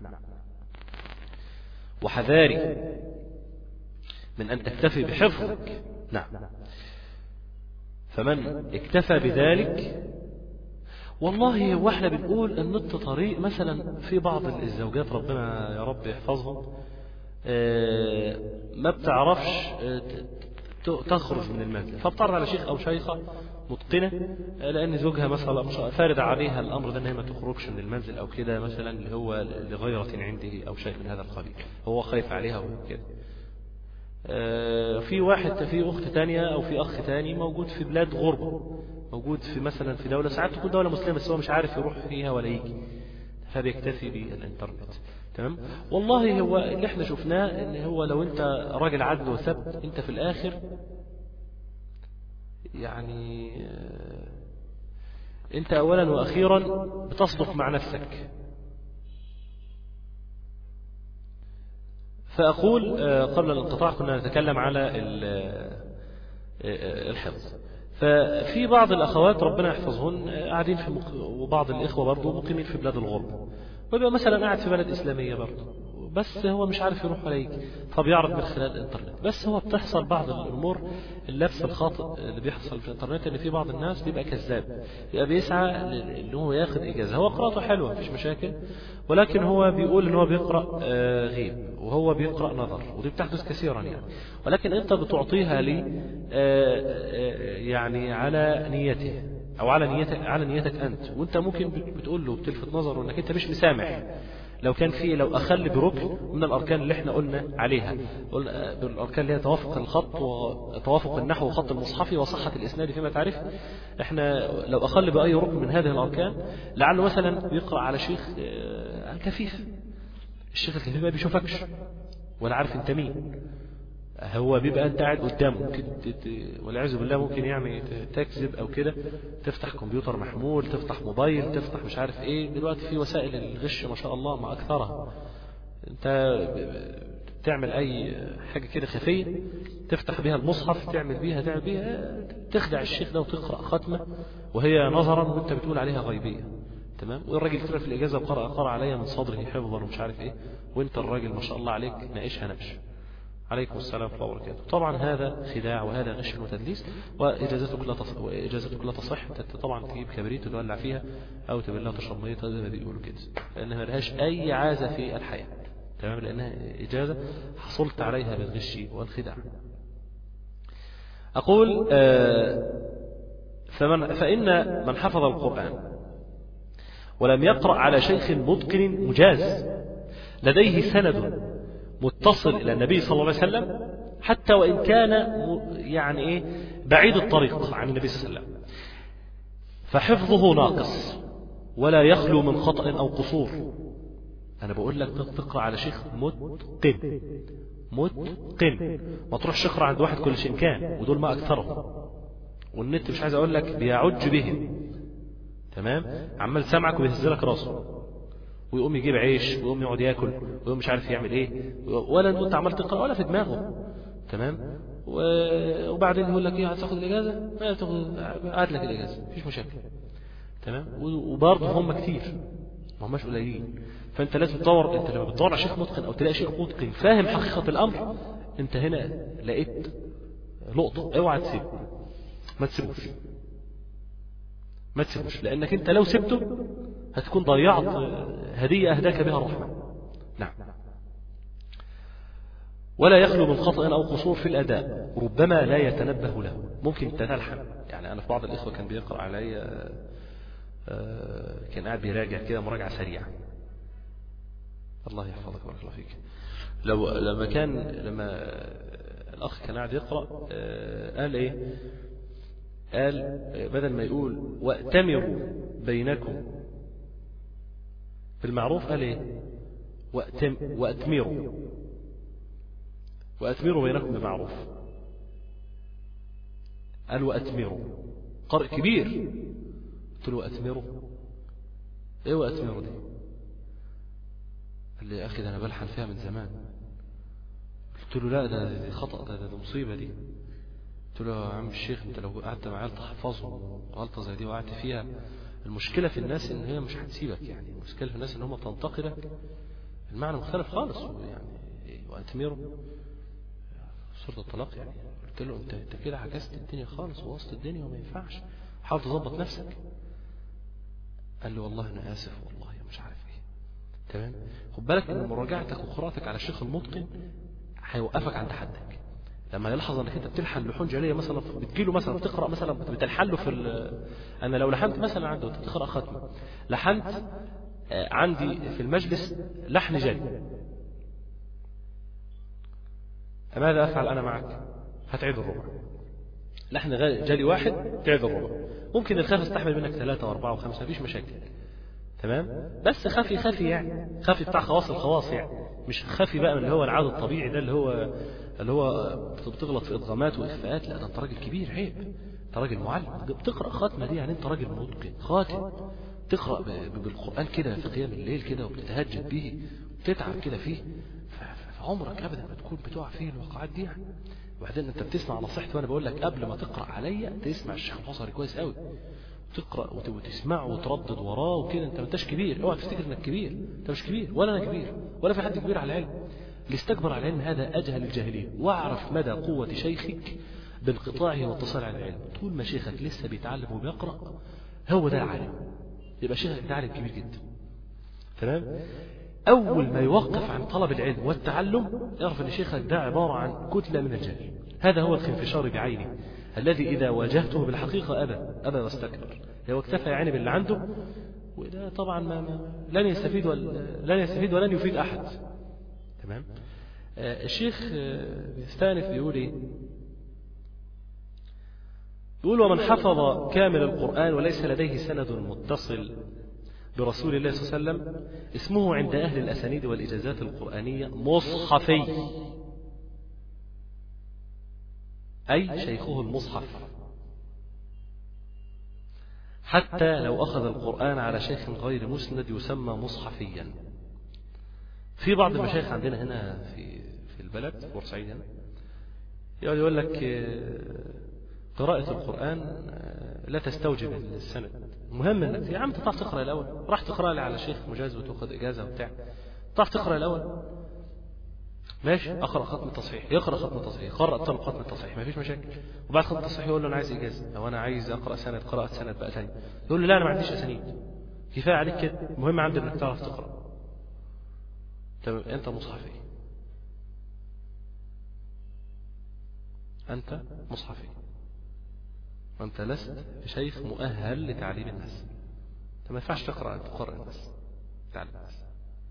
وحذاري من أن تكتفي بحفظك نعم فمن اكتفى بذلك والله هو احنا بنقول النط طريق مثلا في بعض الزوجات ربنا يا رب يحفظهم آه، ما بتعرفش آه، ت- ت- تخرج من المنزل فبتعرض على شيخ او شيخه متقنه آه، لان زوجها مثلا مش فارض عليها الامر ده ان هي ما تخرجش من المنزل او كده مثلا اللي هو لغيره عنده او شيء من هذا القبيل هو خايف عليها وكده آه، في واحد في اخت تانية او في اخ تاني موجود في بلاد غربة موجود في مثلا في دولة ساعات تكون دولة مسلمة بس هو مش عارف يروح فيها ولا يجي فبيكتفي بالانترنت تمام والله هو اللي احنا شفناه ان هو لو انت راجل عدل وثبت انت في الاخر يعني آه، انت اولا واخيرا بتصدق مع نفسك فأقول آه، قبل الانقطاع كنا نتكلم على ال- آه، الحفظ ففي بعض الأخوات ربنا يحفظهن آه، قاعدين في مق... وبعض الإخوة برضه مقيمين في بلاد الغرب ويبقى مثلا قاعد في بلد إسلامية برضه بس هو مش عارف يروح ولا يجي فبيعرض من خلال الانترنت بس هو بتحصل بعض الامور اللبس الخاطئ اللي بيحصل في الانترنت ان في بعض الناس بيبقى كذاب يبقى بيسعى ل- ان هو ياخد اجازه هو قراءته حلوه مفيش مشاكل ولكن هو بيقول ان هو بيقرا آه، غيب وهو بيقرا نظر ودي بتحدث كثيرا يعني ولكن انت بتعطيها لي آه، آه، يعني على نيته او على نيتك على نيتك انت وانت ممكن بت- بتقول له بتلفت نظره انك انت مش مسامح لو كان في لو اخل بركن من الاركان اللي احنا قلنا عليها قلنا بالاركان اللي هي توافق الخط وتوافق النحو وخط المصحفي وصحه الاسناد فيما تعرف احنا لو اخل باي ركن من هذه الاركان لعله مثلا بيقرا على شيخ آه، كفيف الشيخ الكفيف ما بيشوفكش ولا عارف انت مين هو بيبقى انت قاعد قدامه ممكن ت- ت- والعياذ بالله ممكن يعني ت- تكذب او كده تفتح كمبيوتر محمول تفتح موبايل تفتح مش عارف ايه دلوقتي في وسائل الغش ما شاء الله ما اكثرها انت ب- ب- تعمل اي حاجه كده خفيه تفتح بيها المصحف تعمل بيها تعمل بيها تخدع الشيخ ده وتقرا ختمه وهي نظرا وانت بتقول عليها غيبيه تمام والراجل طلع في الاجازه وقرا قرا عليا من صدره حفظا ومش عارف ايه وانت الراجل ما شاء الله عليك ناقشها نقش عليكم السلام ورحمة الله وبركاته طبعا هذا خداع وهذا غش وتدليس وإجازتك لا تصح وإجازتك لا تصح أنت طبعا تجيب كبريت وتولع فيها أو تبلها تشرب مية زي ما بيقولوا كده لأنها ملهاش أي عازة في الحياة تمام لأنها إجازة حصلت عليها بالغش والخداع أقول آه فمن فإن من حفظ القرآن ولم يقرأ على شيخ متقن مجاز لديه سند متصل إلى النبي صلى الله عليه وسلم حتى وإن كان م- يعني إيه بعيد الطريق عن النبي صلى الله عليه وسلم فحفظه ناقص ولا يخلو من خطأ أو قصور أنا بقول لك تقرأ على شيخ متقن متقن ما تروحش تقرأ عند واحد كل شيء كان ودول ما أكثرهم والنت مش عايز أقول لك بيعج بهم تمام عمال سامعك وبيهز لك راسه ويقوم يجيب عيش ويقوم يقعد ياكل ويقوم مش عارف يعمل ايه ولا انت عمال تقرا ولا في دماغه تمام و- وبعدين يقول لك ايه هتاخد الاجازه؟ ما تاخد هات لك الاجازه مفيش مشاكل تمام و- وبرضه هم كتير ما هماش قليلين فانت لازم تدور انت لما بتدور على شيخ متقن او تلاقي شيخ متقن فاهم حقيقه الامر انت هنا لقيت لقطه اوعى تسيبه ما تسيبوش ما تسيبوش لانك انت لو سبته هتكون ضيعت هديه اهداك بها الرحمن نعم ولا يخلو من خطأ أو قصور في الأداء ربما لا يتنبه له ممكن تتلحن يعني أنا في بعض الإخوة كان بيقرأ علي آه، كان قاعد بيراجع كده مراجعة سريعة الله يحفظك بارك الله فيك لو لما كان لما الأخ كان قاعد يقرأ آه، قال إيه قال آه، بدل ما يقول وأتمروا بينكم بالمعروف قال إيه وأتم وأتمروا وأتمروا بينكم بمعروف قال وأتمروا قرء كبير قلت له وأتمروا ايه واتميره دي قال لي يا اخي ده انا بلحن فيها من زمان قلت له لا ده دي خطأ ده, ده, ده مصيبة دي قلت له يا عم الشيخ انت لو قعدت مع عيال تحفظهم غلطة زي دي وقعت فيها المشكلة في الناس ان هي مش هتسيبك يعني المشكلة في الناس ان هم تنتقدك المعنى مختلف خالص يعني واتميره سورة الطلاق يعني قلت له انت انت كده عكست الدنيا خالص ووسط الدنيا وما ينفعش حاول تظبط نفسك قال لي والله انا اسف والله مش عارف ايه تمام خد بالك ان مراجعتك وقراءتك على الشيخ المتقن هيوقفك عند حدك لما يلاحظ انك انت بتلحن لحون جاليه مثلا بتجيله مثلا بتقرا مثلا بتلحن له في انا لو لحنت مثلا عنده تقرا ختمه لحنت عندي في المجلس لحن جالي ماذا افعل انا معك هتعيد الربع لحن جالي واحد تعيد الربع ممكن الخاف يستحمل منك ثلاثة وأربعة وخمسة مفيش مشاكل تمام بس خفي خفي يعني خفي بتاع خواص الخواص يعني مش خفي بقى من اللي هو العادة الطبيعي ده اللي هو اللي هو بتغلط في إدغامات وإخفاءات لا ده أنت راجل كبير عيب أنت راجل معلم بتقرأ خاتمة دي يعني أنت راجل متقن خاتم تقرأ بالقرآن كده في قيام الليل كده وبتتهجد به وتتعب كده فيه فعمرك أبدا ما تكون بتقع فيه الوقعات دي يعني وبعدين انت بتسمع نصيحتي وانا بقول لك قبل ما تقرا عليا تسمع الشيخ الحصري كويس قوي تقرا وتسمعه وتردد وراه وكده انت ما انتش كبير اوعى تفتكر انك كبير انت مش كبير ولا انا كبير ولا في حد كبير على العلم اللي استكبر على العلم هذا اجهل الجاهلين واعرف مدى قوه شيخك بانقطاعه واتصال على العلم طول ما شيخك لسه بيتعلم وبيقرا هو ده العالم يبقى شيخك ده عالم كبير جدا تمام أول ما يوقف عن طلب العلم والتعلم يعرف أن شيخك ده عبارة عن كتلة من الجهل هذا هو الخنفشار بعينه الذي إذا واجهته بالحقيقة أبى أبى واستكبر لو اكتفى يعني باللي عنده وده طبعا ما ما لن يستفيد لن يستفيد ولن يفيد أحد تمام آه الشيخ آه يستأنف بيقول إيه يقول ومن حفظ كامل القرآن وليس لديه سند متصل برسول الله صلى الله عليه وسلم اسمه عند أهل الأسانيد والإجازات القرآنية مصحفي أي شيخه المصحف حتى لو أخذ القرآن على شيخ غير مسند يسمى مصحفيا في بعض المشايخ عندنا هنا في في البلد في بورسعيد هنا يقعد يقول لك قراءة القرآن لا تستوجب السند المهم انك يا عم تعرف تقرا الاول راح تقرا لي على شيخ مجاز وتاخذ اجازه وبتاع تعرف تقرا الاول ماشي اقرا ختم التصحيح يقرا ختم التصحيح قرأ طلب ختم التصحيح ما فيش مشاكل وبعد ختم التصحيح يقول له انا عايز اجازه او انا عايز اقرا سند قراءه سند بقى ثاني يقول له لا انا ما عنديش اسانيد كفايه عليك كده المهم عندي انك تعرف تقرا تمام انت مصحفي انت مصحفي وأنت لست شيخ مؤهل لتعليم الناس أنت ما ينفعش تقرأ تقرأ الناس تعلم الناس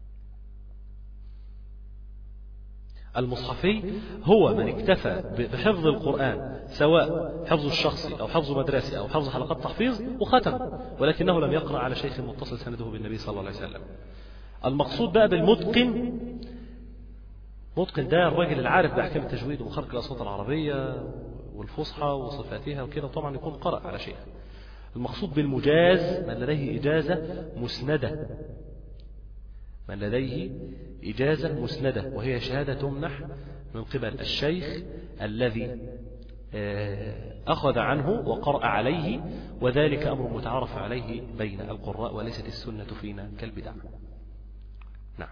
المصحفي هو من اكتفى بحفظ القرآن سواء حفظه الشخصي أو حفظه مدرسي أو حفظ حلقات تحفيظ وختم ولكنه لم يقرأ على شيخ متصل سنده بالنبي صلى الله عليه وسلم المقصود بقى بالمتقن متقن ده الراجل العارف بأحكام التجويد ومخارج الأصوات العربية والفصحى وصفاتها وكده طبعا يكون قرأ على شيخ المقصود بالمجاز من لديه إجازة مسندة من لديه إجازة مسندة وهي شهادة تمنح من قبل الشيخ الذي أخذ عنه وقرأ عليه وذلك أمر متعارف عليه بين القراء وليست السنة فينا كالبدع نعم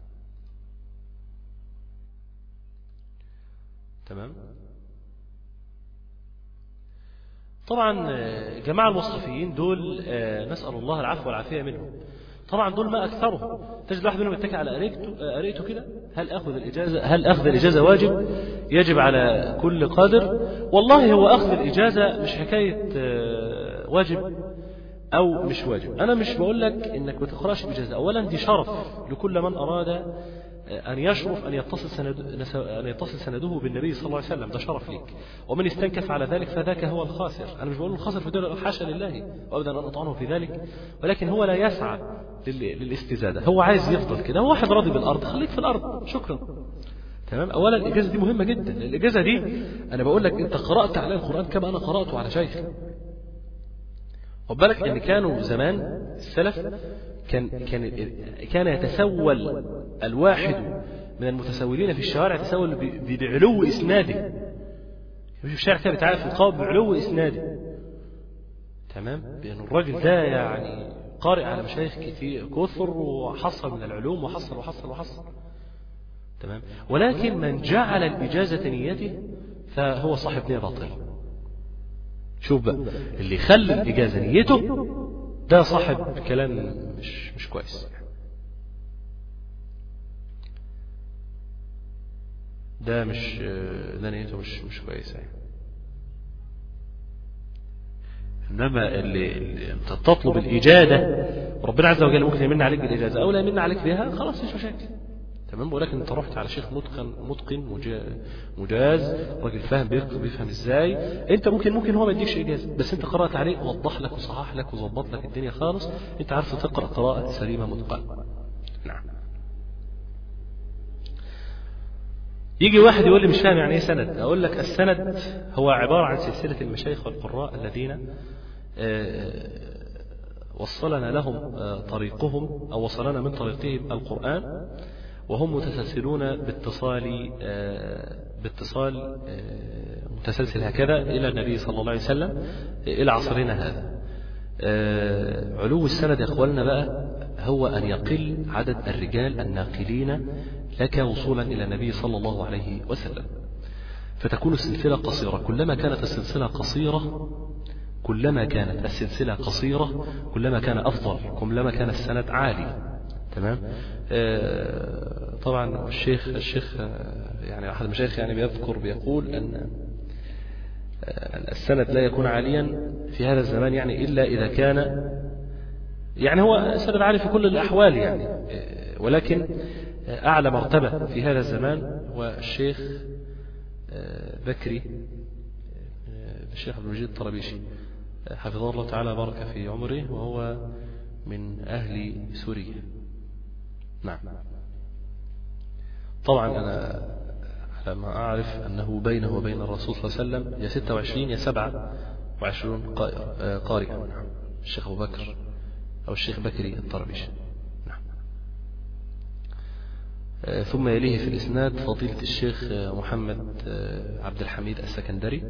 تمام طبعا جماعة المصحفيين دول نسأل الله العفو والعافية منهم طبعا دول ما أكثرهم تجد واحد منهم يتكي على قريته قريته كده هل أخذ الإجازة هل أخذ الإجازة واجب يجب على كل قادر والله هو أخذ الإجازة مش حكاية واجب أو مش واجب أنا مش بقول لك إنك ما تقرأش الإجازة أولا دي شرف لكل من أراد أن يشرف أن يتصل سند أن يتصل سنده بالنبي صلى الله عليه وسلم ده شرف ليك ومن استنكف على ذلك فذاك هو الخاسر أنا مش بقول الخاسر في دول حاشا لله وأبدا أن أطعنه في ذلك ولكن هو لا يسعى للاستزادة هو عايز يفضل كده هو واحد راضي بالأرض خليك في الأرض شكرا تمام أولا الإجازة دي مهمة جدا الإجازة دي أنا بقول لك أنت قرأت على القرآن كما أنا قرأته على شيخ خد بالك ان كانوا زمان السلف كان كان كان يتسول الواحد من المتسولين في الشوارع يتسول ب- بعلو اسناده مش في الشارع كده بيتعامل في القوم بعلو اسناده تمام بان الراجل ده يعني قارئ على مشايخ كتير كثر وحصل من العلوم وحصل وحصل وحصل تمام ولكن من جعل الإجازة نيته فهو صاحب نية باطلة شوف بقى اللي خلى الإجازة نيته ده صاحب كلام مش مش كويس ده مش ده نيته مش مش كويسة يعني انما اللي, اللي انت تطلب الاجاده ربنا عز وجل ممكن يمن عليك بالاجازه او لا يمن عليك بها خلاص مش مشاكل تمام ولكن انت رحت على شيخ متقن متقن مجا- مجاز راجل فاهم بيفهم بيفهم ازاي انت ممكن ممكن هو ما يديكش اجازه بس انت قرات عليه ووضح لك وصحح لك وظبط لك الدنيا خالص انت عارف تقرا قراءه سليمه متقنه نعم يجي واحد يقول لي مش فاهم يعني ايه سند اقول لك السند هو عباره عن سلسله المشايخ والقراء الذين آه، وصلنا لهم آه، طريقهم او وصلنا من طريقهم القران وهم متسلسلون باتصال آه، باتصال آه، متسلسل هكذا الى النبي صلى الله عليه وسلم آه، الى عصرنا هذا آه، علو السند يا اخواننا بقى هو ان يقل عدد الرجال الناقلين لك وصولا الى النبي صلى الله عليه وسلم فتكون السلسله قصيره كلما كانت السلسله قصيره كلما كانت السلسله قصيره كلما كان افضل كلما كان السند عالي تمام آه، طبعا الشيخ الشيخ آه، يعني احد المشايخ يعني بيذكر بيقول ان آه، السند لا يكون عاليا في هذا الزمان يعني الا اذا كان يعني هو السند عالي في كل الاحوال يعني آه، ولكن آه، اعلى مرتبه في هذا الزمان هو الشيخ آه، بكري آه، الشيخ عبد المجيد الطرابيشي آه، حفظه الله تعالى بارك في عمره وهو من اهل سوريا نعم طبعا أنا على ما أعرف أنه بينه وبين الرسول صلى الله عليه وسلم يا 26 يا 27 قائر- آه، قارئا نعم الشيخ أبو بكر أو الشيخ بكري الطربيش نعم آه، ثم يليه في الإسناد فضيلة الشيخ آه، محمد آه، عبد الحميد السكندري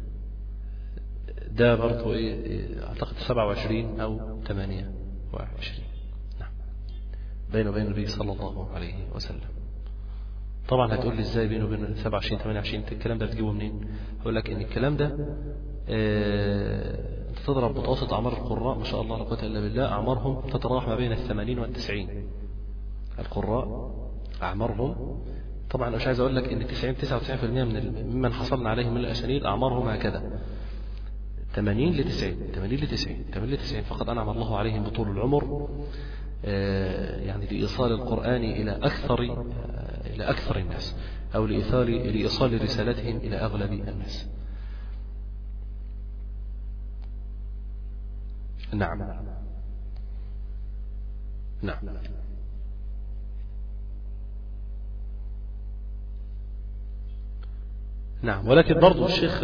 ده برضه إيه إيه، أعتقد 27 أو 28 نعم بينه وبين النبي صلى الله عليه وسلم طبعا هتقول لي ازاي بينه وبين 27 28 انت الكلام ده بتجيبه منين هقول لك ان الكلام ده آه، انت تضرب متوسط اعمار القراء ما شاء الله لا قوه الا بالله اعمارهم تتراوح ما بين الثمانين والتسعين القراء اعمارهم طبعا مش عايز اقول لك ان 90 99% من ال- ممن حصلنا عليهم من الاسانيد اعمارهم هكذا 80 ل 90 80 ل 90 80 ل 90 فقد انعم الله عليهم بطول العمر آه، يعني لإيصال القرآن إلى أكثر آه، إلى أكثر الناس أو لإيصال لإيصال رسالتهم إلى أغلب الناس. نعم. نعم. نعم ولكن برضو الشيخ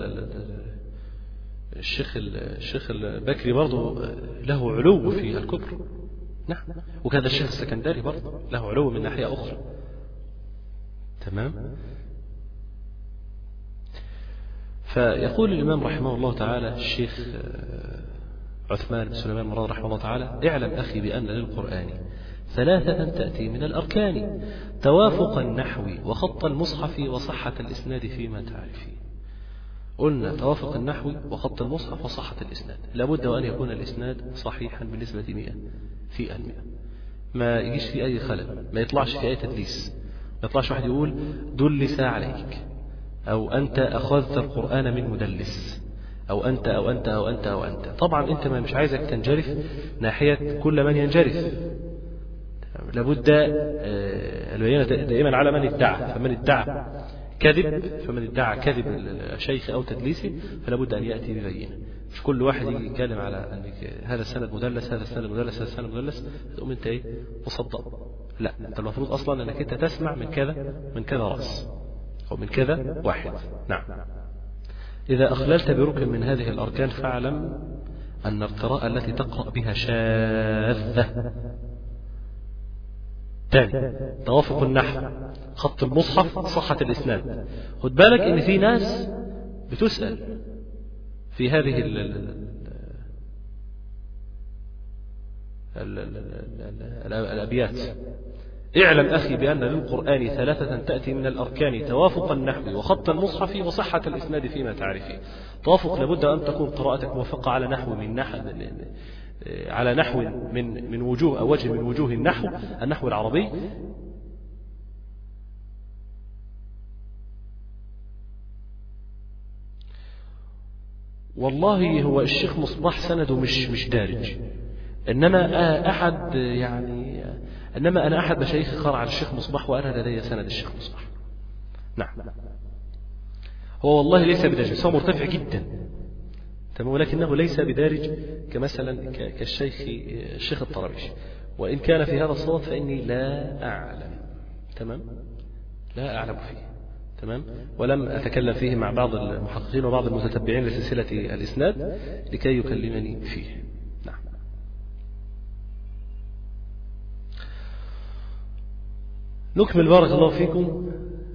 الشيخ الشيخ البكري برضو له علو في الكبر نعم وكذا الشيخ السكندري برضو له علو من ناحية أخرى تمام فيقول الإمام رحمه الله تعالى الشيخ عثمان بن سليمان مراد رحمه الله تعالى اعلم أخي بأن للقرآن ثلاثة تأتي من الأركان توافق النحو وخط المصحف وصحة الإسناد فيما تعرفين قلنا توافق النحو وخط المصحف وصحة الإسناد لابد وأن يكون الإسناد صحيحا بنسبة 100 في المئة ما يجيش في أي خلل ما يطلعش في أي تدليس ما يطلعش واحد يقول دلس عليك أو أنت أخذت القرآن من مدلس أو أنت أو أنت أو أنت أو أنت طبعا أنت ما مش عايزك تنجرف ناحية كل من ينجرف لابد البينة دائما على من ادعى فمن ادعى كذب فمن ادعى كذب الشيخ أو تدليسه فلا بد أن يأتي ببينة مش كل واحد يجي يتكلم على أن هذا السند مدلس هذا السند مدلس هذا السند مدلس تقوم أنت إيه مصدق لا أنت المفروض أصلا أنك أنت تسمع من كذا من كذا رأس أو من كذا واحد نعم إذا أخللت بركن من هذه الأركان فاعلم أن القراءة التي تقرأ بها شاذة ثاني توافق النحو خط المصحف صحة الإسناد خد بالك إن في ناس بتسأل في هذه ال ال ال ال الأبيات اعلم أخي بأن للقرآن ثلاثة تأتي من الأركان توافق النحو وخط المصحف وصحة الإسناد فيما تعرفه توافق لابد أن تكون قراءتك موفقة على نحو من نحو على نحو من من وجوه أو وجه من وجوه النحو النحو العربي والله هو الشيخ مصباح سنده مش مش دارج انما احد يعني انما انا احد مشايخ قرأ على الشيخ مصباح وانا لدي سند الشيخ مصباح نعم هو والله ليس بدارج هو مرتفع جدا تمام ولكنه ليس بدارج كمثلا كالشيخ الشيخ الطرابيش وإن كان في هذا الصوت فإني لا أعلم تمام لا أعلم فيه تمام ولم أتكلم فيه مع بعض المحققين وبعض المتتبعين لسلسلة الإسناد لكي يكلمني فيه نعم نكمل بارك الله فيكم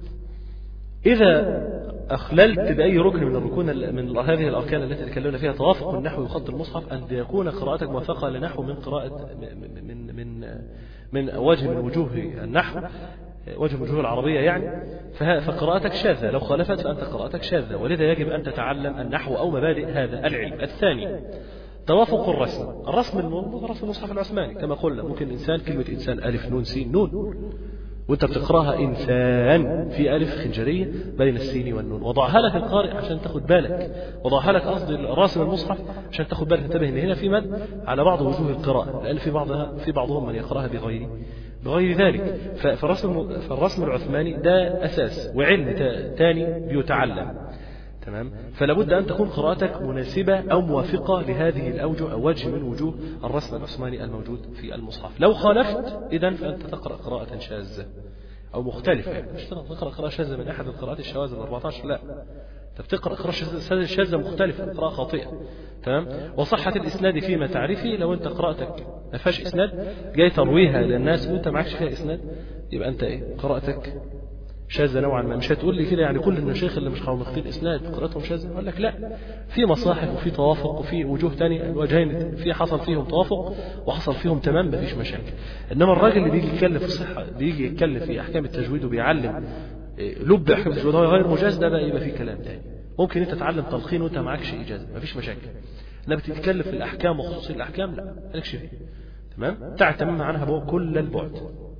إذا أخللت بأي ركن من الركون من هذه الأركان التي تكلمنا فيها توافق النحو وخط المصحف أن يكون قراءتك موافقة لنحو من قراءة من من من وجه من وجوه النحو وجه من وجوه العربية يعني فقراءتك شاذة لو خالفت فأنت قراءتك شاذة ولذا يجب أن تتعلم النحو أو مبادئ هذا العلم الثاني توافق الرسم الرسم رسم المصحف العثماني كما قلنا ممكن الإنسان كلمة إنسان ألف نون سين نون وانت بتقراها انسان في الف خنجريه بين السين والنون وضعها لك القارئ عشان تاخد بالك وضعها لك قصد راسم المصحف عشان تاخد بالك انتبه ان هنا في مد على بعض وجوه القراءه لان في بعضها في بعضهم من يقراها بغير بغير ذلك فالرسم فالرسم العثماني ده اساس وعلم ثاني بيتعلم تمام فلا بد أن تكون قراءتك مناسبة أو موافقة لهذه الأوجه أو وجه من وجوه الرسم العثماني الموجود في المصحف لو خالفت إذا فأنت تقرأ قراءة شاذة أو مختلفة يعني مش تقرأ قراءة شاذة من أحد القراءات الشواذ ال 14 لا أنت بتقرأ قراءة شاذة مختلفة قراءة خاطئة تمام وصحة الإسناد فيما تعرفي لو أنت قراءتك ما فيهاش إسناد جاي ترويها للناس وأنت معكش فيها إسناد يبقى أنت إيه قراءتك شاذة نوعا ما مش هتقول لي كده يعني كل المشايخ اللي مش مخطين اسناد قراءتهم شاذة اقول لك لا في مصاحف وفي توافق وفي وجوه تانية الوجهين في حصل فيهم توافق وحصل فيهم تمام مفيش مشاكل انما الراجل اللي بيجي يتكلم في الصحة بيجي يتكلم في احكام التجويد وبيعلم لب احكام التجويد وهو غير مجاز ده بقى يبقى فيه كلام تاني ممكن انت تتعلم تلقين وانت معكش اجازه مفيش مشاكل انما بتتكلم في الاحكام وخصوصي الاحكام لا مالكش فيه تمام تعتمم عنها كل البعد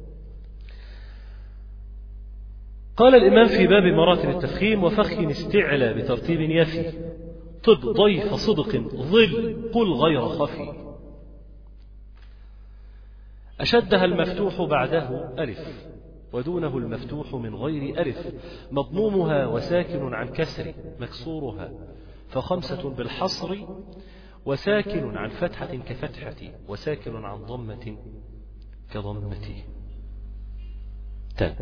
قال الإمام في باب مراتب التفخيم وفخ استعلى بترتيب يفي طب ضيف صدق ظل قل غير خفي أشدها المفتوح بعده ألف ودونه المفتوح من غير ألف مضمومها وساكن عن كسر مكسورها فخمسة بالحصر وساكن عن فتحة كفتحة وساكن عن ضمة كضمة تن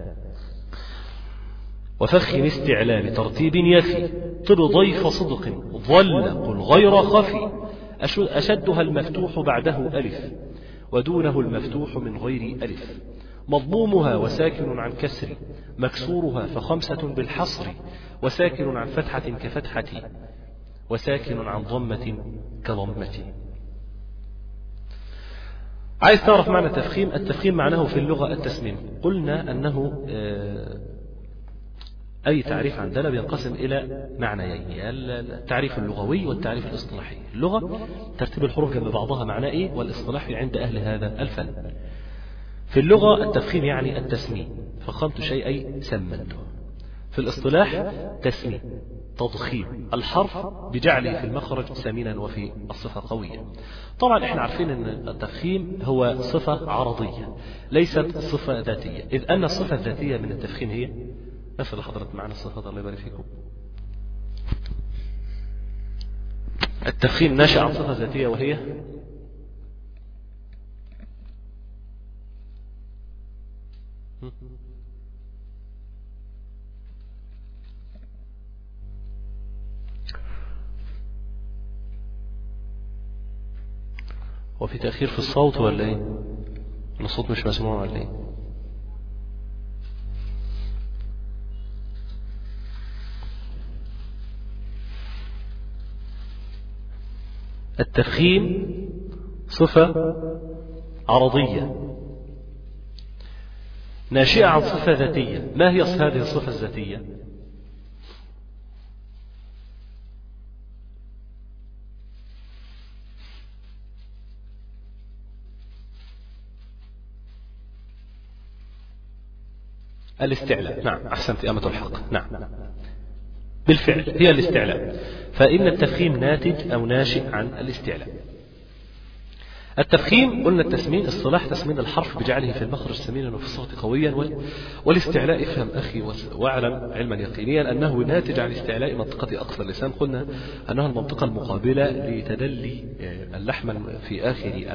وفخ استعلام ترتيب يفي طب ضيف صدق ظل قل غير خفي أشدها المفتوح بعده ألف ودونه المفتوح من غير ألف مضمومها وساكن عن كسر مكسورها فخمسة بالحصر وساكن عن فتحة كفتحة وساكن عن ضمة كضمة عايز تعرف معنى التفخيم التفخيم معناه في اللغة التسميم قلنا أنه أي تعريف عندنا بينقسم إلى معنيين التعريف اللغوي والتعريف الاصطلاحي اللغة ترتيب الحروف جنب بعضها معناه إيه والاصطلاحي عند أهل هذا الفن في اللغة التفخيم يعني التسميم فخمت شيئي سمنته في الاصطلاح تسميم تضخيم الحرف بجعله في المخرج سمينا وفي الصفة قوية طبعا احنا عارفين ان التفخيم هو صفة عرضية ليست صفة ذاتية إذ أن الصفة الذاتية من التفخيم هي نفس حضرت معنا الصفات الله يبارك فيكم التفخيم ناشئ عن صفة ذاتية وهي هو في تأخير في الصوت ولا ايه الصوت مش مسموع ولا ايه التفخيم صفة عرضية ناشئة عن صفة ذاتية ما هي هذه الصفة الذاتية الاستعلاء نعم أحسنت أمة الحق نعم بالفعل هي الاستعلاء فإن التفخيم ناتج أو ناشئ عن الاستعلاء التفخيم قلنا التسمين اصطلاح تسمين الحرف بجعله في المخرج سمينا وفي الصوت قويا والاستعلاء افهم أخي واعلم علما يقينيا أنه ناتج عن استعلاء منطقة أقصى اللسان قلنا أنها المنطقة المقابلة لتدلي اللحم في آخر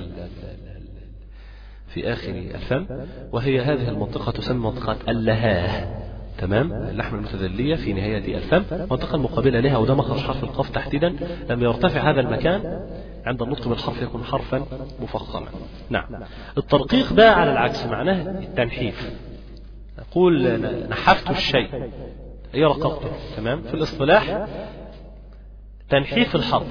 في آخر الفم وهي هذه المنطقة تسمى منطقة اللهاه تمام اللحم المتدلية في نهاية الفم منطقة المقابلة لها وده مخرج حرف القاف تحديدا لما يرتفع هذا المكان عند النطق بالحرف يكون حرفا مفخما نعم الترقيق بقى على العكس معناه التنحيف نقول نحفت الشيء هي رققته تمام في الاصطلاح تنحيف الحرف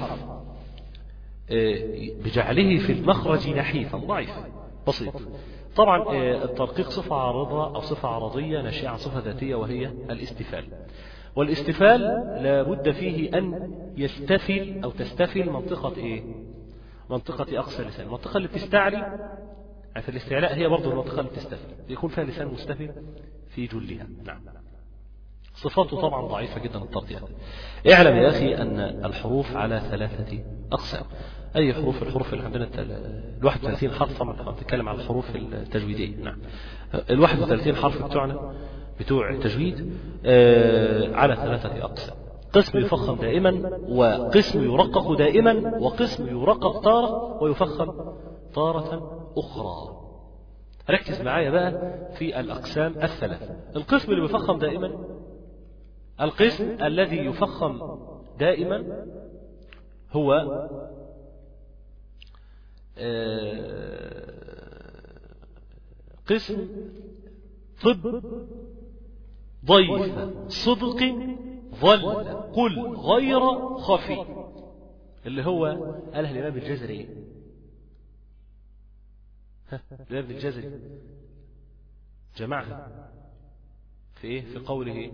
بجعله في المخرج نحيفا ضعيفا بسيط طبعا الترقيق صفة عارضة أو صفة عرضية ناشئة عن صفة ذاتية وهي الاستفال والاستفال لابد فيه أن يستفل أو تستفل منطقة إيه منطقة أقصى اللسان المنطقة اللي بتستعلي يعني في الاستعلاء هي برضه المنطقة اللي بتستفل يكون فيها لسان مستفل في جلها نعم صفاته طبعا ضعيفة جدا الترقية اعلم يا أخي أن الحروف على ثلاثة أقسام أي حروف الحروف اللي عندنا ال 31 حرف طبعا احنا بنتكلم عن الحروف التجويدية نعم ال 31 حرف بتوعنا بتوع التجويد آه على ثلاثة أقسام قسم يفخم دائما وقسم يرقق دائما وقسم يرقق تارة ويفخم تارة أخرى ركز معايا بقى في الأقسام الثلاثة القسم اللي بيفخم دائما القسم الذي يفخم دائما هو قسم طب ضيف صدق ظل قل غير خفي اللي هو قالها الإمام الجزري الإمام الجزري جمعها في إيه في قوله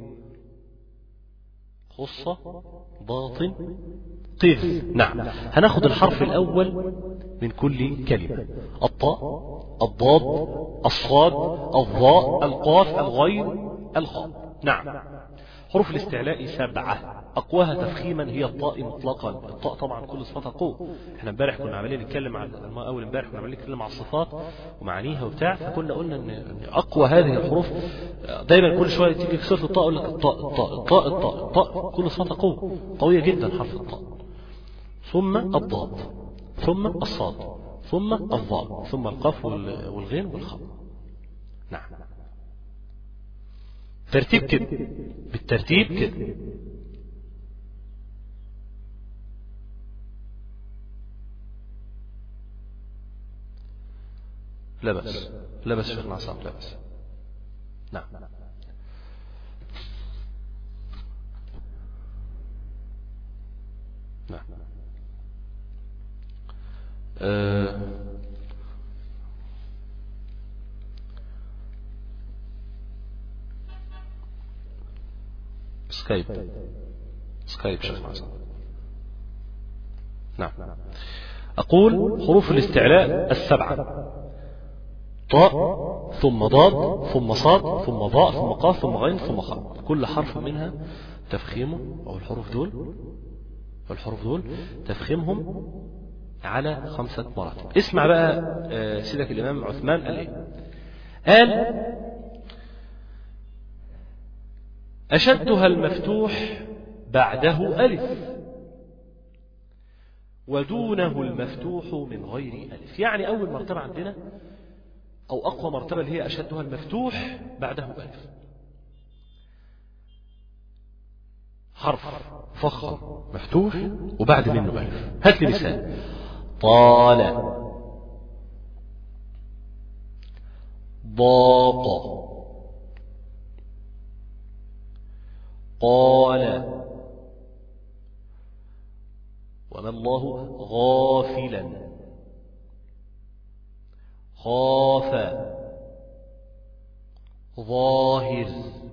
خصة باطن قذ نعم هناخد الحرف الأول من كل كلمة الطاء الضاد الصاد الضاء القاف الغين الخاء نعم حروف الاستعلاء سبعة أقواها تفخيما هي الطاء مطلقا الطاء طبعا كل صفاتها قوة احنا امبارح كنا عمالين نتكلم عن أول امبارح كنا عمالين نتكلم عن الصفات ومعانيها وبتاع فكنا قلنا ان أقوى هذه الحروف دايما كل شوية تيجي في سورة الطاء يقول لك الطاء الطاء الطاء الطاء الطاء كل صفاتها قوة قوية جدا حرف الطاء ثم الضاد ثم الصاد ثم الضاء ثم القاف والغين والخاء نعم ترتيب كده بالترتيب كده لا بأس لا بأس شيخنا عصام لا بأس نعم نعم أه سكايب سكايب شيخ عصام نعم أقول حروف الاستعلاء السبعة طاء ثم ضاد ثم صاد ثم ضاء ثم قاف ثم غين ثم خاء كل حرف منها تفخيمه أو الحروف دول الحروف دول تفخيمهم على خمسة مراتب اسمع بقى سيدك الإمام عثمان قال إيه قال أشدها المفتوح بعده ألف ودونه المفتوح من غير ألف يعني أول مرتبة عندنا أو أقوى مرتبة اللي هي أشدها المفتوح بعده ألف حرف فخم مفتوح وبعد منه ألف هات لي مثال طال ضاق قال وما الله غافلا خاف ظاهر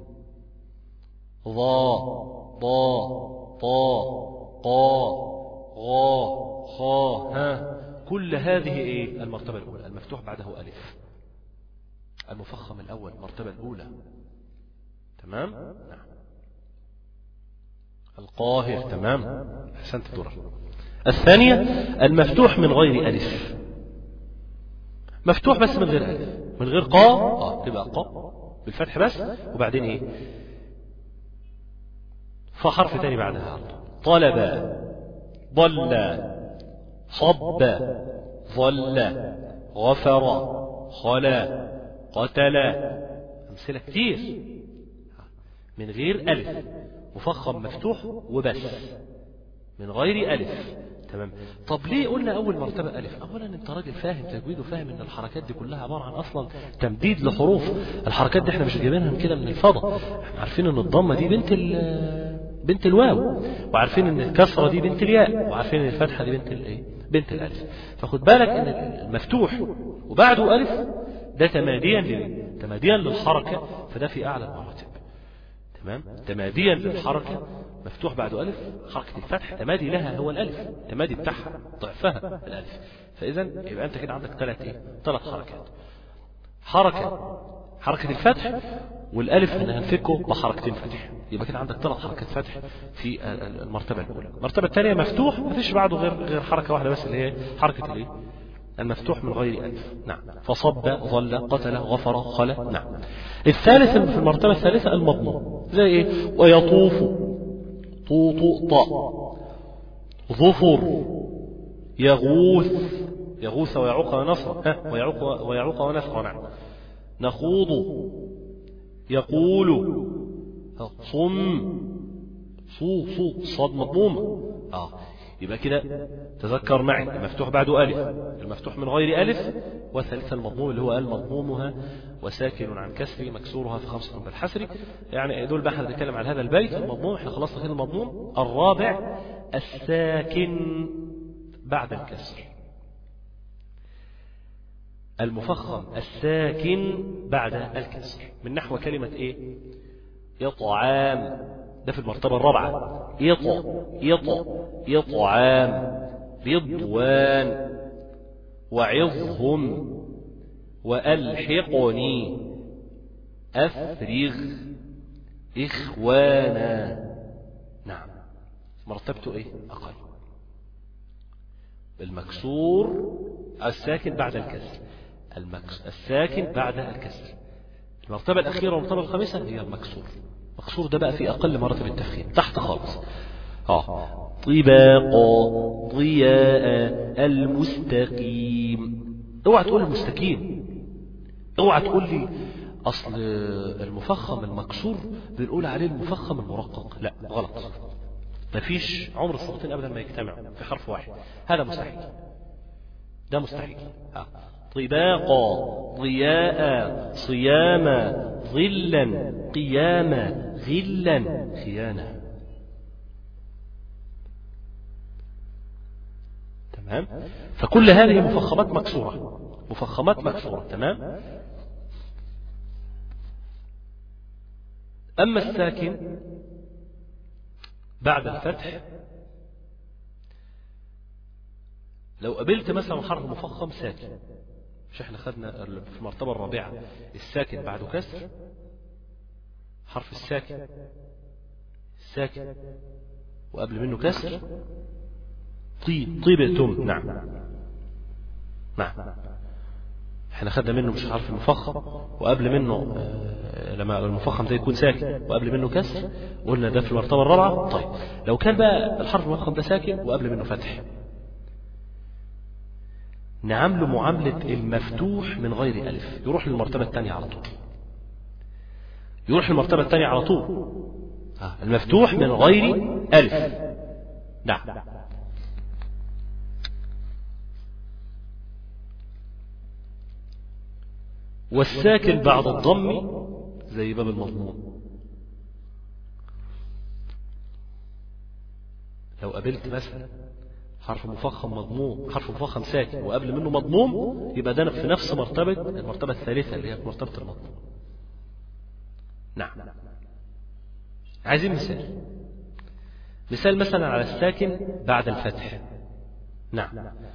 ضا ضا طا قا غا خا ها كل هذه ايه المرتبة الأولى المفتوح بعده ألف المفخم الأول المرتبة الأولى تمام نعم القاهر تمام أحسنت الدرر الثانية المفتوح من غير ألف مفتوح بس من غير ألف من غير قا اه تبقى قا بالفتح بس وبعدين ايه فحرف تاني بعدها طلب ضل صب ظل غفر خلا قتل أمثلة كتير من غير ألف مفخم مفتوح وبس من غير ألف تمام طب ليه قلنا أول مرتبة ألف أولا أنت راجل فاهم تجويد وفاهم أن الحركات دي كلها عبارة عن أصلا تمديد لحروف الحركات دي احنا مش جايبينها من كده من الفضاء احنا عارفين أن الضمة دي بنت بنت الواو وعارفين أن الكسرة دي بنت الياء وعارفين أن الفتحة دي بنت الايه بنت الألف فخد بالك أن المفتوح وبعده ألف ده تماديا تماديا للحركة فده في أعلى المراتب تمام تماديا للحركة مفتوح بعد ألف حركة الفتح تمادي لها هو الألف تمادي بتاعها ضعفها الألف فإذا يبقى أنت كده عندك ثلاث إيه ثلاث حركات حركة حركة الفتح والألف أنا هنفكه بحركتين فتح يبقى كده عندك ثلاث حركات فتح في المرتبة الأولى المرتبة الثانية مفتوح ما فيش بعده غير غير حركة واحدة بس اللي هي حركة الإيه المفتوح من غير ألف نعم فصب ظل قتل غفر خلا نعم الثالث في المرتبة الثالثة المضمون زي إيه ويطوف طوط طاء ظفر يغوث يغوث ويعوق ونصر ها ويعوق ويعوق ونصر نعم نخوض يقول صم صو صو صاد مضمومة اه يبقى كده تذكر معي المفتوح بعده ألف المفتوح من غير ألف والثالثة المضموم اللي هو المضمومها وساكن عن كسر مكسورها في خمسة بالحسر يعني دول بقى هنتكلم على هذا البيت المضموم احنا خلصنا كده المضموم الرابع الساكن بعد الكسر المفخم الساكن بعد الكسر من نحو كلمة ايه يطعام ده في المرتبة الرابعة يط يط يطعام رضوان وعظهم وألحقني أفرغ إخوانا نعم مرتبته إيه أقل المكسور الساكن بعد الكسر المكس... الساكن بعد الكسر المرتبة الأخيرة والمرتبة الخامسة هي المكسور المكسور ده بقى في أقل مراتب التفخيم تحت خالص اه طباق ضياء المستقيم اوعى تقول المستقيم اوعى تقول لي اصل المفخم المكسور بنقول عليه المفخم المرقق لا غلط مفيش عمر الصوتين ابدا ما يجتمعوا في حرف واحد هذا مستحيل ده مستحيل ها. طباق ضياء صياما ظلا قياما غلا خيانه تمام فكل هذه مفخمات مكسورة مفخمات مكسورة تمام أما الساكن بعد الفتح لو قبلت مثلا حرف مفخم ساكن مش احنا خدنا في المرتبة الرابعة الساكن بعد كسر حرف الساكن الساكن وقبل منه كسر طيب طيبتم نعم نعم احنا خدنا منه مش حرف المفخم وقبل منه آه لما المفخم ده يكون ساكن وقبل منه كسر قلنا ده في المرتبة الرابعة طيب لو كان بقى الحرف المفخم ده ساكن وقبل منه فتح نعمله معاملة المفتوح من غير ألف يروح للمرتبة الثانية على طول يروح للمرتبة الثانية على طول آه. المفتوح من غير ألف نعم والساكن بعد الضم زي باب المضمون لو قابلت مثلا حرف مفخم مضموم حرف مفخم ساكن وقبل منه مضموم يبقى ده في نفس مرتبة المرتبة الثالثة اللي هي مرتبة المضموم نعم عايزين مثال مثال مثلا على الساكن بعد الفتح نعم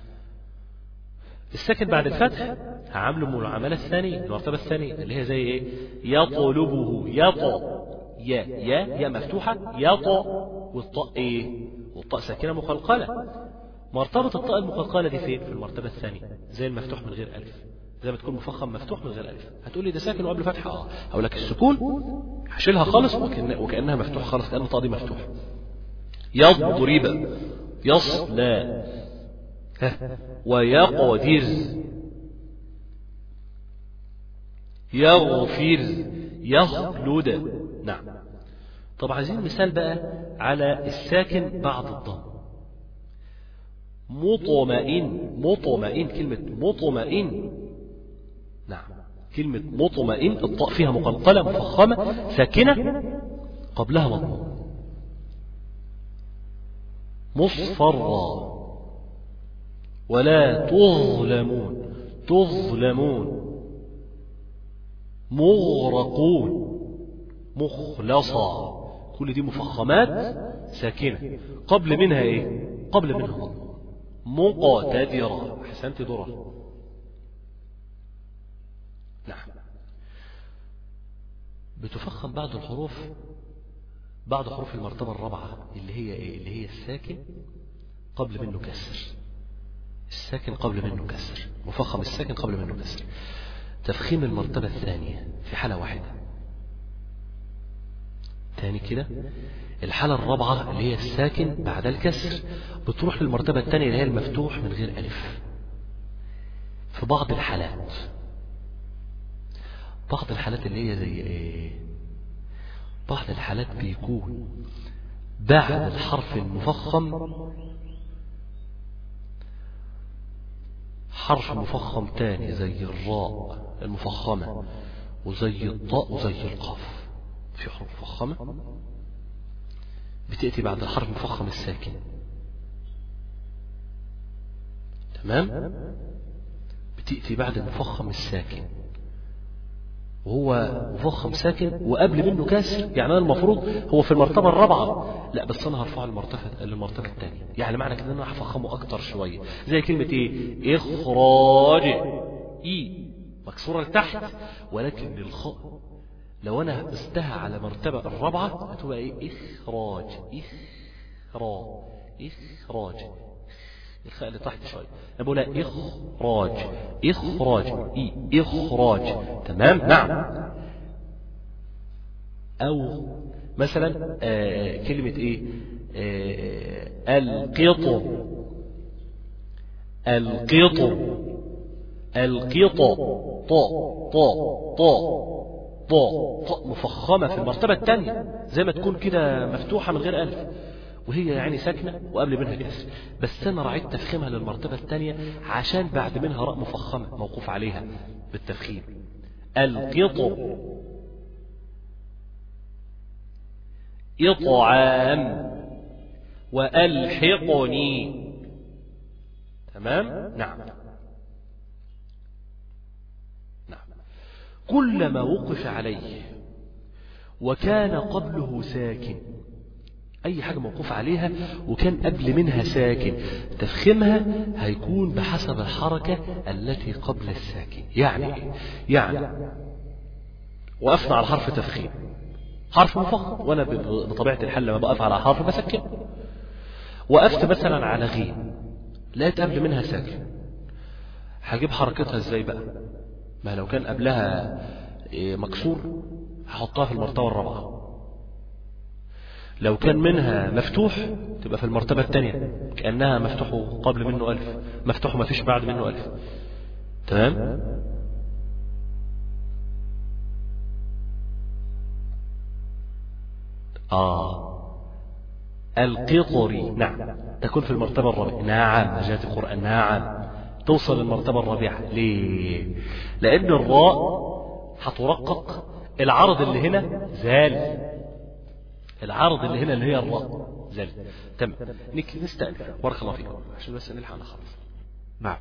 الساكن بعد الفتح هعامله المعاملة الثانية المرتبة الثانية اللي هي زي ايه يطلبه يط يا يا يا مفتوحة يط والطاء ايه والطاء ساكنة مقلقلة مرتبة الطاء المقلقلة دي فين في المرتبة الثانية زي المفتوح من غير ألف زي ما تكون مفخم مفتوح من غير ألف هتقول لي ده ساكن وقبل فتحة اه هقول لك السكون هشيلها خالص وكأن وكأنها مفتوح خالص كأن الطاء دي مفتوح يضرب يصلى ويقدر يغفر يخلد نعم طب عايزين مثال بقى على الساكن بعد الضم مطمئن مطمئن كلمة مطمئن نعم كلمة مطمئن الطاء فيها مقلقلة مفخمة ساكنة قبلها مضموم مصفرا ولا تظلمون تظلمون مغرقون مخلصا كل دي مفخمات ساكنة قبل منها ايه قبل منها مضمون مقتدرة احسنت درر نعم بتفخم بعض الحروف بعض حروف المرتبة الرابعة اللي هي ايه اللي هي الساكن قبل منه كسر الساكن قبل منه كسر مفخم الساكن قبل منه كسر تفخيم المرتبة الثانية في حالة واحدة تاني كده الحالة الرابعة اللي هي الساكن بعد الكسر بتروح للمرتبة الثانية اللي هي المفتوح من غير ألف في بعض الحالات بعض الحالات اللي هي زي ايه بعض الحالات بيكون بعد الحرف المفخم حرف مفخم تاني زي الراء المفخمة وزي الطاء وزي القاف في حروف مفخمة بتأتي بعد الحرف المفخم الساكن تمام بتأتي بعد المفخم الساكن وهو مفخم ساكن وقبل منه كسر يعني انا المفروض هو في المرتبه الرابعه لا بس انا هرفعه للمرتبه للمرتبه الثانيه يعني معنى كده ان انا هفخمه اكتر شويه زي كلمه ايه اخراج اي مكسوره لتحت ولكن الخاء لو انا قستها على مرتبه الرابعه هتبقى ايه اخراج اخراج اخراج الخاء اللي تحت شويه انا بقولها اخراج اخراج اي اخراج تمام نعم او مثلا آه كلمه ايه آه القط القط القط طا طا طا طا طا مفخمه في المرتبه الثانيه زي ما تكون كده مفتوحه من غير الف وهي يعني ساكنة وقبل منها كسر بس أنا رعيت تفخيمها للمرتبة الثانية عشان بعد منها راء مفخمة موقوف عليها بالتفخيم القط إطعام وألحقني تمام نعم نعم كلما وقف عليه وكان قبله ساكن أي حاجة موقوف عليها وكان قبل منها ساكن تفخيمها هيكون بحسب الحركة التي قبل الساكن يعني إيه؟ يعني وقفنا على حرف تفخيم حرف مفخم وأنا بطبيعة الحال لما بقف على حرف بسكن وقفت مثلا على غين لقيت قبل منها ساكن هجيب حركتها ازاي بقى ما لو كان قبلها مكسور هحطها في المرتبة الرابعة لو كان منها مفتوح تبقى في المرتبة الثانية كأنها مفتوح قبل منه ألف مفتوح ما فيش بعد منه ألف تمام آه القطري نعم تكون في المرتبة الرابعة نعم جاءت القرآن نعم توصل للمرتبة الرابعة ليه لأن الراء هترقق العرض اللي هنا زال العرض اللي هنا اللي هي الراء زال تمام نك نستأنف بارك الله فيكم عشان بس نلحق نخلص نعم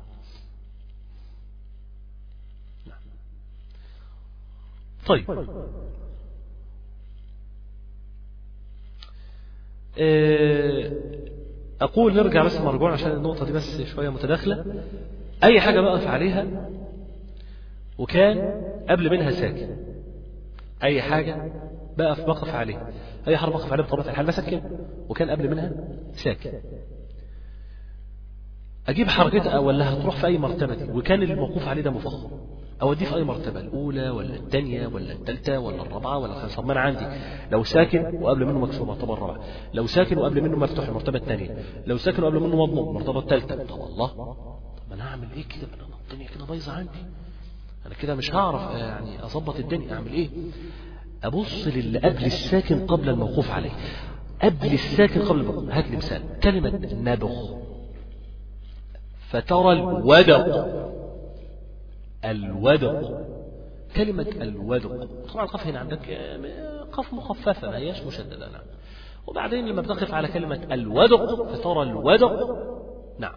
طيب آه، أقول نرجع بس مرجوع عشان النقطة دي بس شوية متداخلة أي حاجة بقف عليها وكان قبل منها ساكن أي حاجة بقف بقف عليها أي حرف بقف عليها بطبيعة الحال ساكن وكان قبل منها ساكن أجيب حركتها ولا هتروح في أي مرتبة دي وكان الموقوف عليه ده مفخم أوديه في أي مرتبة الأولى ولا الثانية ولا الثالثة ولا الرابعة ولا الخامسة طب ما أنا عندي لو ساكن وقبل منه مكسور المرتبة الرابعة لو ساكن وقبل منه مفتوح المرتبة الثانية لو ساكن وقبل منه مضموم المرتبة الثالثة طب الله طب ما أنا هعمل إيه كده ما أنا الدنيا كده بايظة عندي أنا كده مش هعرف يعني أظبط الدنيا أعمل إيه أبص للي قبل الساكن قبل الموقوف عليه قبل الساكن قبل الموقوف هات لي مثال كلمة نبغ فترى الودق الودق كلمة الودق طبعا القاف هنا عندك قاف مخففة ما هياش مشددة نعم وبعدين لما بتقف على كلمة الودق فترى الودق نعم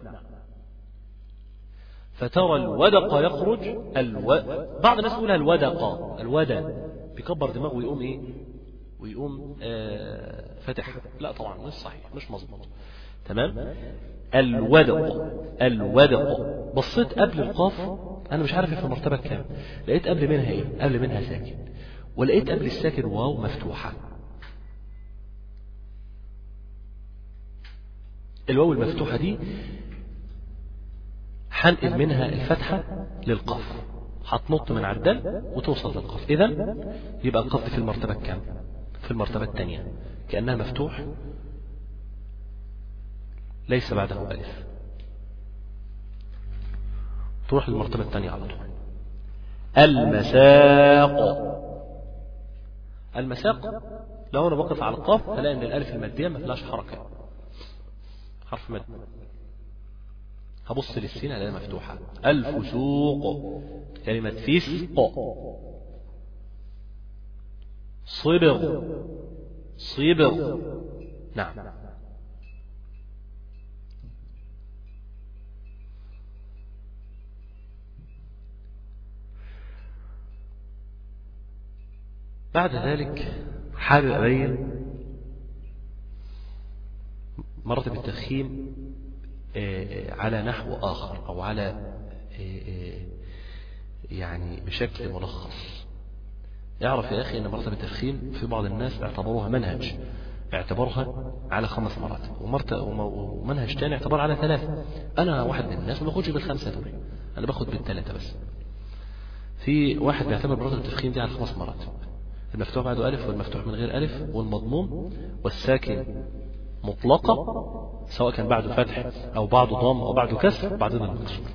فترى الودق يخرج الو... بعض الناس يقولها الودق الودى بيكبر دماغه ويقوم ايه ويقوم آه فتح لا طبعا مش صحيح مش مظبوط تمام الودق الودق بصيت قبل القاف انا مش عارف في المرتبه كام لقيت قبل منها ايه قبل منها ساكن ولقيت قبل الساكن واو مفتوحه الواو المفتوحه دي هنقل منها الفتحه للقاف هتنط من على الدال وتوصل للقاف اذا يبقى القاف في المرتبه الكام في المرتبه الثانيه كانها مفتوح ليس بعده ألف تروح للمرتبة الثانية على طول المساق المساق لو أنا بقف على القاف هلاقي إن الألف المادية ما فيهاش حركة حرف مد هبص للسين هلاقيها مفتوحة الفسوق كلمة فسق صبغ صبغ نعم بعد ذلك حابب أبين مرتب التفخيم على نحو آخر أو على يعني بشكل ملخص يعرف يا أخي أن مرتبة التفخيم في بعض الناس اعتبروها منهج اعتبرها على خمس مرات ومنهج تاني اعتبر على ثلاثة أنا واحد من الناس ما باخدش بالخمسة دول أنا باخد بالثلاثة بس في واحد بيعتبر مرتبة التفخيم دي على خمس مرات المفتوح بعده ألف والمفتوح من غير ألف والمضموم والساكن مطلقة سواء كان بعده فتح أو بعده ضم أو بعده كسر بعدين المكسور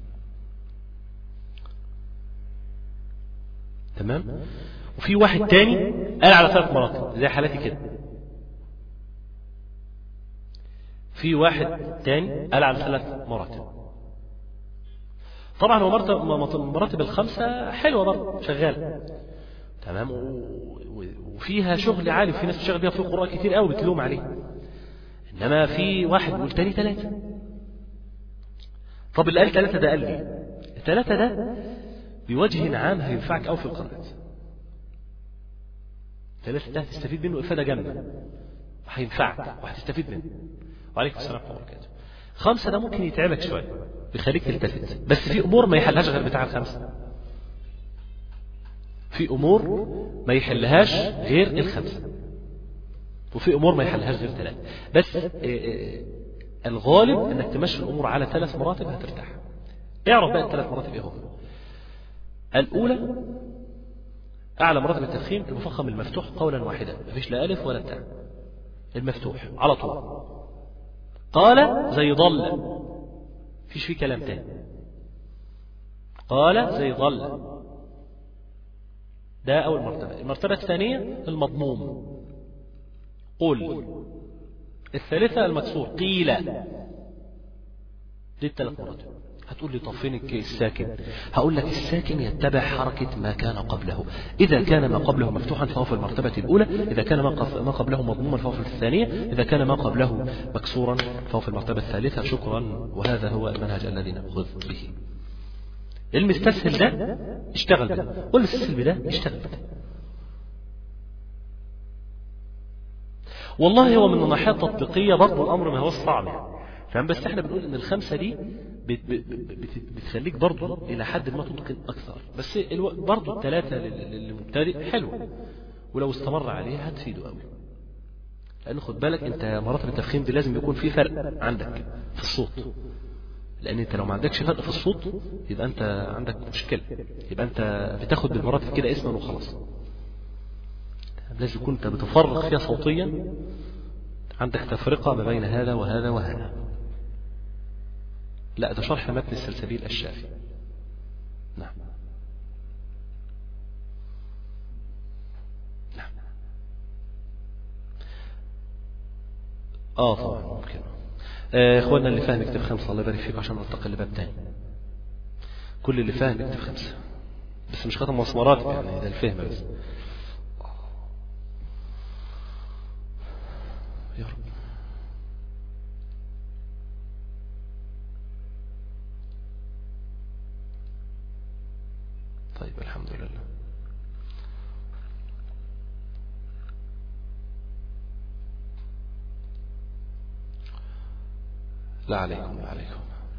تمام وفي واحد تاني قال على ثلاث مراتب زي حالتي كده في واحد تاني قال على ثلاث مراتب طبعا هو مرتب مراتب الخمسة حلوة برضه شغالة تمام وفيها شغل عالي في ناس بتشتغل بيها في قراء كتير قوي بتلوم عليه انما في واحد بيقول تاني ثلاثة طب اللي قال ثلاثة ده قال لي الثلاثة ده بوجه عام هينفعك قوي في القراءة ثلاثة ده هتستفيد منه إفادة جامدة هينفعك وهتستفيد منه وعليكم السلام ورحمة الله وبركاته خمسة ده ممكن يتعبك شوية بيخليك تلتفت بس في أمور ما يحلهاش غير بتاع الخمسة في أمور ما يحلهاش غير الخمسة وفي أمور ما يحلهاش غير ثلاثة بس الغالب أنك تمشي الأمور على ثلاث مراتب هترتاح اعرف بقى الثلاث مراتب ايه هم الأولى أعلى مراتب التفخيم المفخم المفتوح قولا واحدا مفيش لا ألف ولا تاء المفتوح على طول قال زي ضل فيش فيه كلام تاني قال زي ضل ده أول مرتبة المرتبة الثانية المضموم قل الثالثة المكسور قيل دي الثلاث مراتب هتقول لي طب فين الساكن هقول لك الساكن يتبع حركة ما كان قبله إذا كان ما قبله مفتوحا فهو في المرتبة الأولى إذا كان ما قبله مضموما فهو في الثانية إذا كان ما قبله مكسورا فهو في المرتبة الثالثة شكرا وهذا هو المنهج الذي نأخذ به المستسهل ده اشتغل بده والمستسهل بده اشتغل بده والله هو من الناحية التطبيقية برضه الأمر ما هو الصعب يعني. فاهم بس احنا بنقول ان الخمسة دي بت بت بتخليك برضه الى حد ما تتقن اكثر بس الو... برضه الثلاثة للمبتدئ حلوة ولو استمر عليها هتفيده قوي لان خد بالك انت مراتب التفخيم دي لازم يكون في فرق عندك في الصوت لان انت لو ما عندكش فرق في الصوت يبقى انت عندك مشكلة يبقى انت بتاخد بالمراتب كده اسما وخلاص لازم يكون انت بتفرغ فيها صوتيا عندك تفرقة ما بين هذا وهذا وهذا لا ده شرح متن السلسبيل الشافي نعم نعم اه طبعا ممكن آه اخواننا اللي فاهم يكتب خمسة الله يبارك فيكم عشان ننتقل لباب تاني كل اللي فاهم يكتب خمسة بس مش ختم مسمارات يعني ده الفهم بس يا رب طيب الحمد لله لا عليكم لا عليكم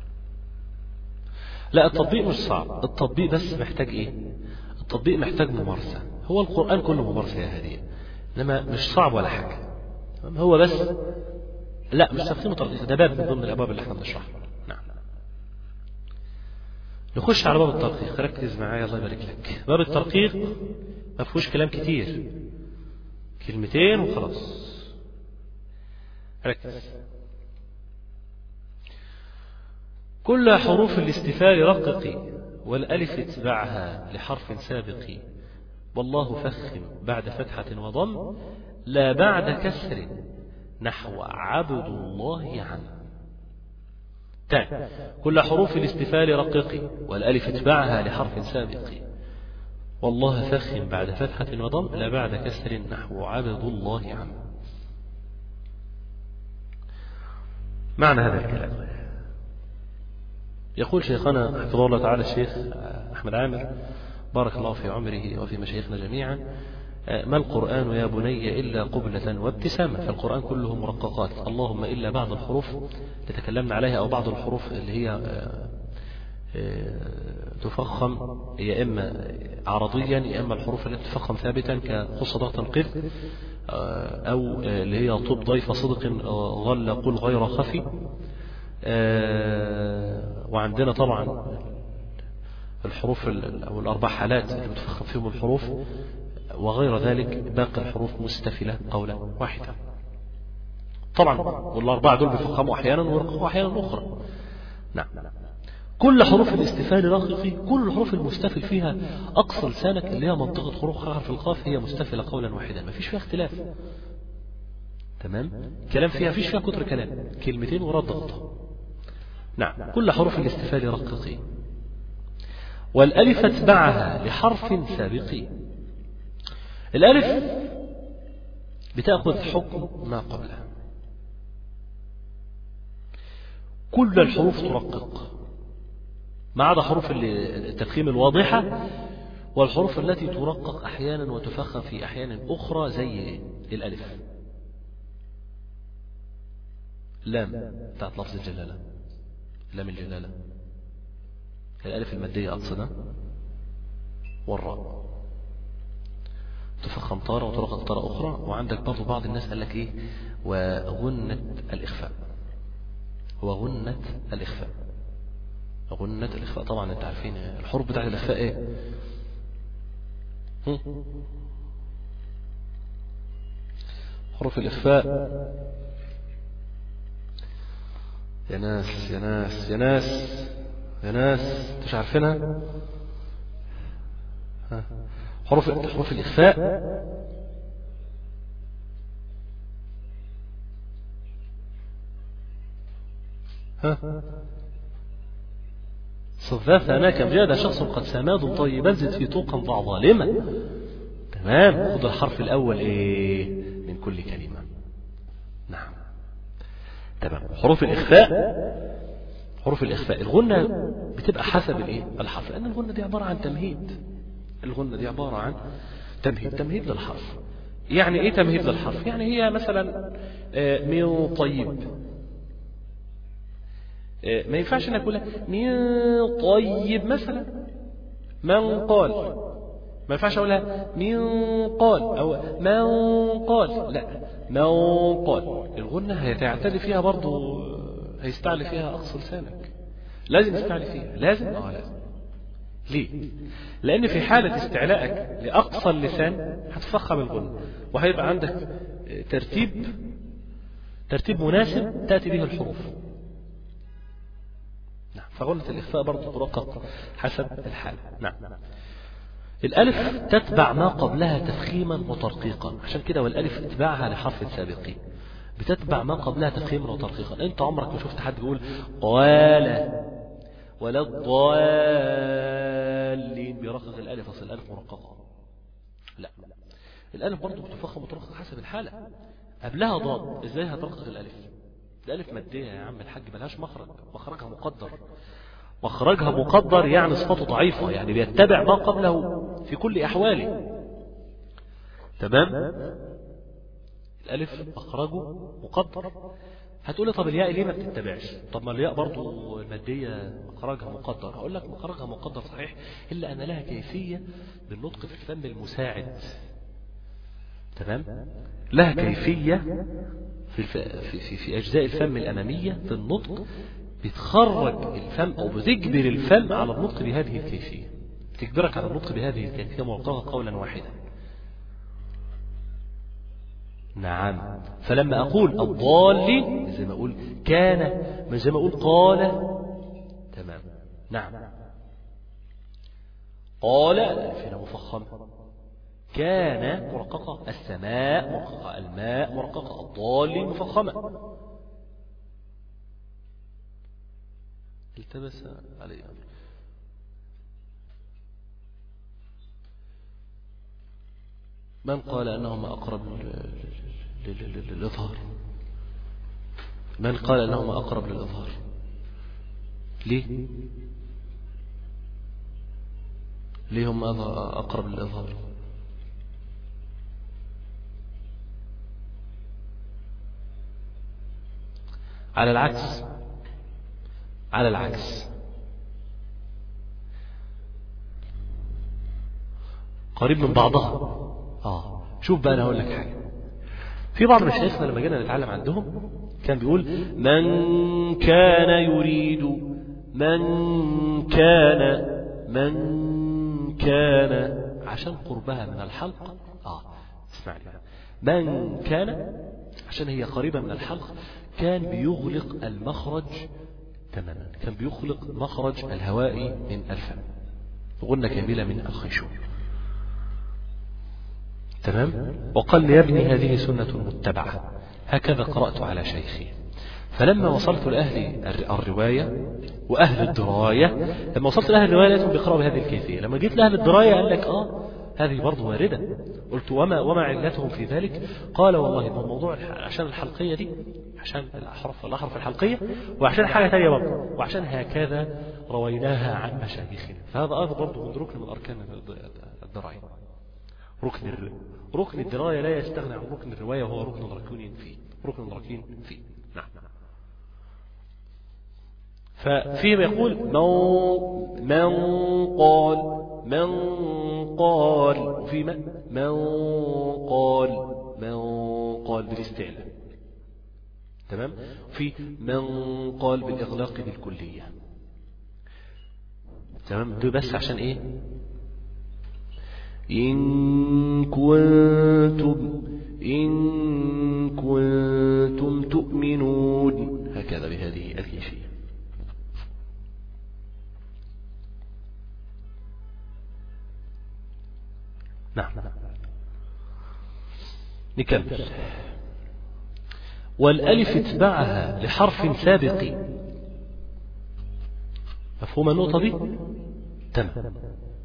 لا التطبيق مش صعب التطبيق بس محتاج ايه التطبيق محتاج ممارسة هو القرآن كله ممارسة يا هدية انما مش صعب ولا حاجة هو بس لا مش تفخيم وترقيق ده باب من ضمن الابواب اللي احنا بنشرحها نعم نخش على باب الترقيق ركز معايا الله يبارك لك باب الترقيق ما فيهوش كلام كتير كلمتين وخلاص ركز كل حروف الاستفال رققي والألف اتبعها لحرف سابق والله فخم بعد فتحة وضم لا بعد كسر نحو عبد الله عنه تاني كل حروف الاستفال رققي والألف اتبعها لحرف سابق والله فخم بعد فتحة وضم لا بعد كسر نحو عبد الله عنه معنى هذا الكلام يقول شيخنا حفظه الله تعالى الشيخ أحمد عامر بارك الله في عمره وفي مشايخنا جميعا ما القرآن يا بني إلا قبلة وابتسامة فالقرآن كله مرققات اللهم إلا بعض الحروف اللي تكلمنا عليها أو بعض الحروف اللي هي تفخم يا إما عرضيا يا إما الحروف التي تفخم ثابتا كخص ضغط القذ أو اللي هي طب ضيف صدق ظل قل غير خفي وعندنا طبعا الحروف أو الأربع حالات اللي بتفخم فيهم الحروف وغير ذلك باقي الحروف مستفلة قولا واحدا طبعا والأربعة دول بيفخموا أحيانا ويرققوا أحيانا أخرى نعم كل حروف الاستفال رققي كل الحروف المستفل فيها أقصى لسانك اللي هي منطقة حروف حرف القاف هي مستفلة قولا واحدا ما فيش فيها اختلاف تمام كلام فيها فيش فيها كتر كلام كلمتين ورد ضغطة نعم كل حروف الاستفال رققي والألف اتبعها لحرف سابق الألف بتأخذ حكم ما قبلها كل الحروف ترقق ما عدا حروف التفخيم الواضحة والحروف التي ترقق أحيانا وتفخم في أحيان أخرى زي الألف لام بتاعت لفظ الجلالة لام الجلالة الألف المادية أقصد والراء تفخم طارة وترقق طارة أخرى وعندك برضو بعض الناس قال لك إيه وغنة الإخفاء وغنة الإخفاء غنة الإخفاء طبعا أنت عارفين الحروف بتاعت الإخفاء إيه حروف الإخفاء يا ناس يا ناس يا ناس يا ناس مش عارفينها حروف حروف الإخفاء ها صذا ثناء كم جاد شخص قد سماد طيبا زد في طوقا ضع ظالما تمام خد الحرف الأول إيه من كل كلمة نعم تمام حروف الإخفاء حروف الإخفاء الغنة بتبقى حسب الإيه الحرف لأن الغنة دي عبارة عن تمهيد الغنة دي عبارة عن تمهيد تمهيد للحرف يعني إيه تمهيد للحرف يعني هي مثلا آه، من طيب آه، ما ينفعش أن أقول من طيب مثلا من قال ما ينفعش أقولها من قال أو من قال لا من قال الغنة هيتعتدي فيها برضو هيستعلي فيها أقصى لسانك لازم يستعلي فيها لازم اه لازم ليه لأن في حالة استعلائك لأقصى اللسان هتفخم الغنة وهيبقى عندك ترتيب ترتيب مناسب تأتي به الحروف نعم فغنة الإخفاء برضو ترقق حسب الحال نعم الألف تتبع ما قبلها تفخيما وترقيقا عشان كده والألف اتباعها لحرف السابقين بتتبع ما قبلها تفخيما وترقيقا انت عمرك ما شفت حد بيقول قال ولا الضالين بيرقق الألف أصل الألف مرققة لا الألف برضه بتفخم وترقق حسب الحالة قبلها ضاد ازاي هترقق الألف الألف مادية يا عم الحاج ملهاش مخرج مخرجها مقدر مخرجها مقدر يعني صفته ضعيفة يعني بيتبع ما قبله في كل أحواله تمام الألف مخرجه مقدر هتقولي طب الياء ليه ما بتتبعش طب ما الياء برضو المادية مخرجها مقدر هقول لك مخرجها مقدر صحيح إلا أن لها كيفية بالنطق في الفم المساعد تمام لها كيفية في, الف... في, في, في أجزاء الفم الأمامية في النطق بتخرج الفم أو بتجبر الفم على النطق بهذه الكيفية تجبرك على النطق بهذه الكيفية مرتبطة قولا واحدا نعم فلما أقول الضال زي ما أقول كان من زي ما أقول قال تمام نعم قال الألف مفخم كان مرققة السماء مرققة الماء مرققة الضال مفخمة التبس علي أمر من قال أنهما أقرب للإظهار من قال أنهما أقرب للإظهار ليه ليه هم أقرب للإظهار على العكس على العكس قريب من بعضها اه شوف بقى انا هقول لك حاجه في بعض مشايخنا لما جينا نتعلم عندهم كان بيقول من كان يريد من كان من كان عشان قربها من الحلق اه اسمعني من كان عشان هي قريبة من الحلق كان بيغلق المخرج تماما كان بيخلق مخرج الهواء من الفم غنة كاملة من الخيشوم تمام وقال لي يا ابني هذه سنة متبعة هكذا قرأت على شيخي فلما وصلت لأهل الرواية وأهل الدراية لما وصلت لأهل الرواية لازم بيقرأوا بهذه الكيفية لما جيت لأهل الدراية قال لك آه هذه برضه واردة قلت وما وما علتهم في ذلك قال والله ما الموضوع عشان الحلقية دي عشان الأحرف الأحرف الحلقية وعشان حاجة ثانية برضه وعشان هكذا رويناها عن مشايخنا فهذا أيضا برضه من ركن من أركان الدراية ركن الر... ركن الدراية لا يستغنى عن ركن الرواية وهو ركن ركين فيه ركن ركين فيه نعم ففيما يقول من من قال من قال وفي من من قال من قال بالاستعلاء تمام في من قال بالإغلاق بالكلية تمام ده بس عشان ايه إن كنتم إن كنتم تؤمنون هكذا بهذه الكيفية نعم نكمل والألف اتبعها لحرف سابق مفهوم النقطة دي تمام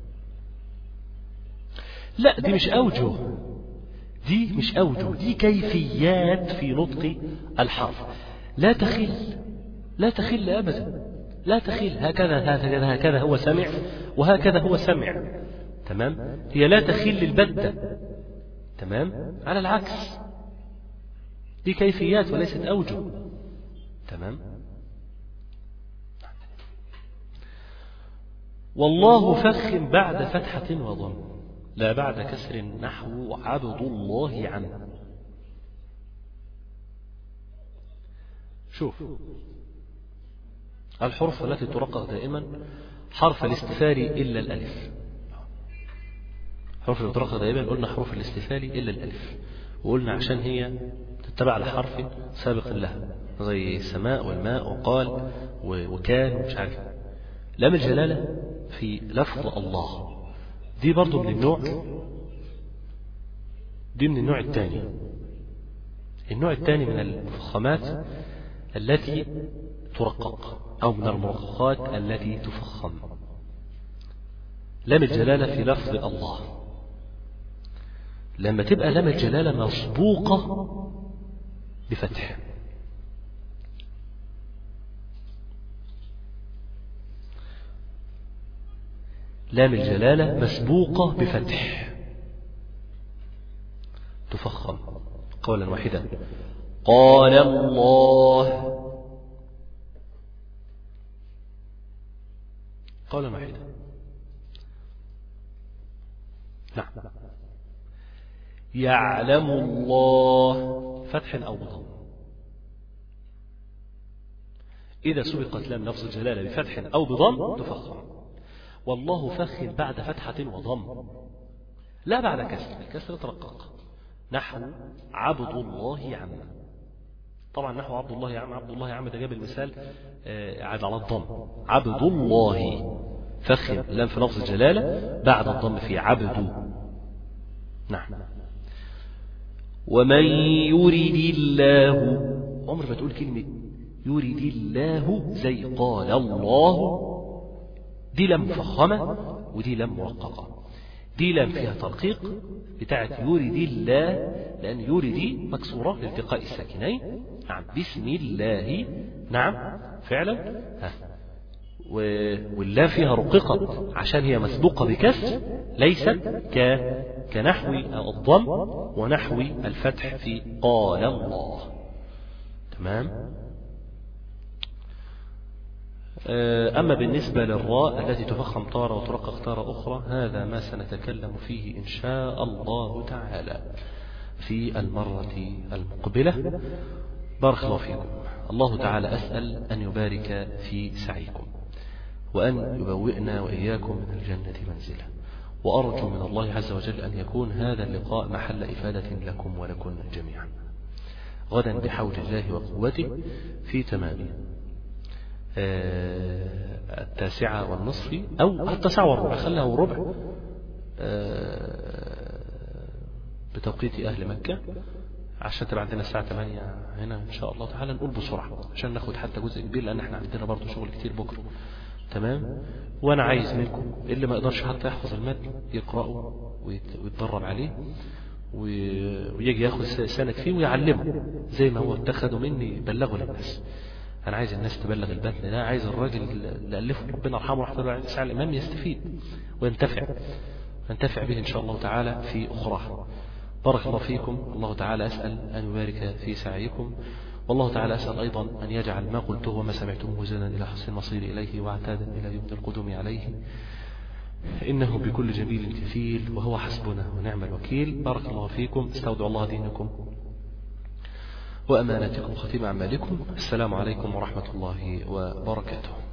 لا دي مش أوجه دي مش أوجه دي كيفيات في نطق الحرف لا تخل لا تخل أبدا لا تخل هكذا هكذا هكذا هو سمع وهكذا هو سمع تمام هي لا تخل البتة تمام على العكس دي كيفيات وليست أوجه تمام والله فخ بعد فتحة وضم لا بعد كسر نحو عبد الله عنه شوف الحروف التي ترقق دائما حرف الاستفال إلا الألف حروف الترقق دائما قلنا حروف الاستفال إلا الألف وقلنا عشان هي تتبع لحرف سابق لها زي السماء والماء وقال وكان ومش عارف لام الجلالة في لفظ الله دي برضو من النوع دي من النوع الثاني النوع الثاني من المفخمات التي ترقق أو من المرققات التي تفخم لام الجلالة في لفظ الله لما تبقى لام الجلالة مسبوقة بفتح لام الجلالة مسبوقة بفتح تفخم قولا واحدا قال الله قولا واحدا نعم يعلم الله فتح أو بضم إذا سبقت لام لفظ الجلالة بفتح أو بضم تفخم والله فخ بعد فتحة وضم لا بعد كسر الكسر ترقق نحو عبد الله عم طبعا نحو عبد الله عم عبد الله عم ده جاب المثال عاد على الضم عبد الله فخ لام في لفظ الجلالة بعد الضم في عبد نعم ومن يريد الله عمر ما تقول كلمة يريد الله زي قال الله دي لام مفخمة ودي لام مرققة دي لام فيها ترقيق بتاعت يريد الله لأن يريد مكسورة لالتقاء الساكنين نعم بسم الله نعم فعلا ها واللام فيها رققت عشان هي مسبوقة بكسر ليست ك كنحو الضم ونحو الفتح في قال الله تمام أما بالنسبة للراء التي تفخم طارة وترقق طارة أخرى هذا ما سنتكلم فيه إن شاء الله تعالى في المرة المقبلة بارك الله فيكم الله تعالى أسأل أن يبارك في سعيكم وأن يبوئنا وإياكم من الجنة منزلا وأرجو من الله عز وجل أن يكون هذا اللقاء محل إفادة لكم ولكم جميعا غدا بحول الله وقوته في تمامه التاسعة والنصف أو التاسعة والربع خلها وربع بتوقيت أهل مكة عشان تبقى عندنا الساعة 8 هنا إن شاء الله تعالى نقول بسرعة عشان ناخد حتى جزء كبير لأن احنا عندنا برضو شغل كتير بكرة تمام وأنا عايز منكم اللي ما يقدرش حتى يحفظ المتن يقرأه ويتدرب عليه ويجي ياخد سنة فيه ويعلمه زي ما هو اتخذوا مني يبلغوا للناس أنا عايز الناس تبلغ البتن ده عايز الراجل اللي ألفه ربنا يرحمه رحمه الله عليه الإمام يستفيد وينتفع ينتفع به إن شاء الله تعالى في أخرى بارك الله فيكم الله تعالى أسأل أن يبارك في سعيكم والله تعالى أسأل أيضا أن يجعل ما قلته وما سمعتموه زادا إلى حسن المصير إليه واعتادا إلى يوم القدوم عليه إنه بكل جميل كفيل وهو حسبنا ونعم الوكيل بارك الله فيكم استودع الله دينكم وأمانتكم ختيم أعمالكم السلام عليكم ورحمة الله وبركاته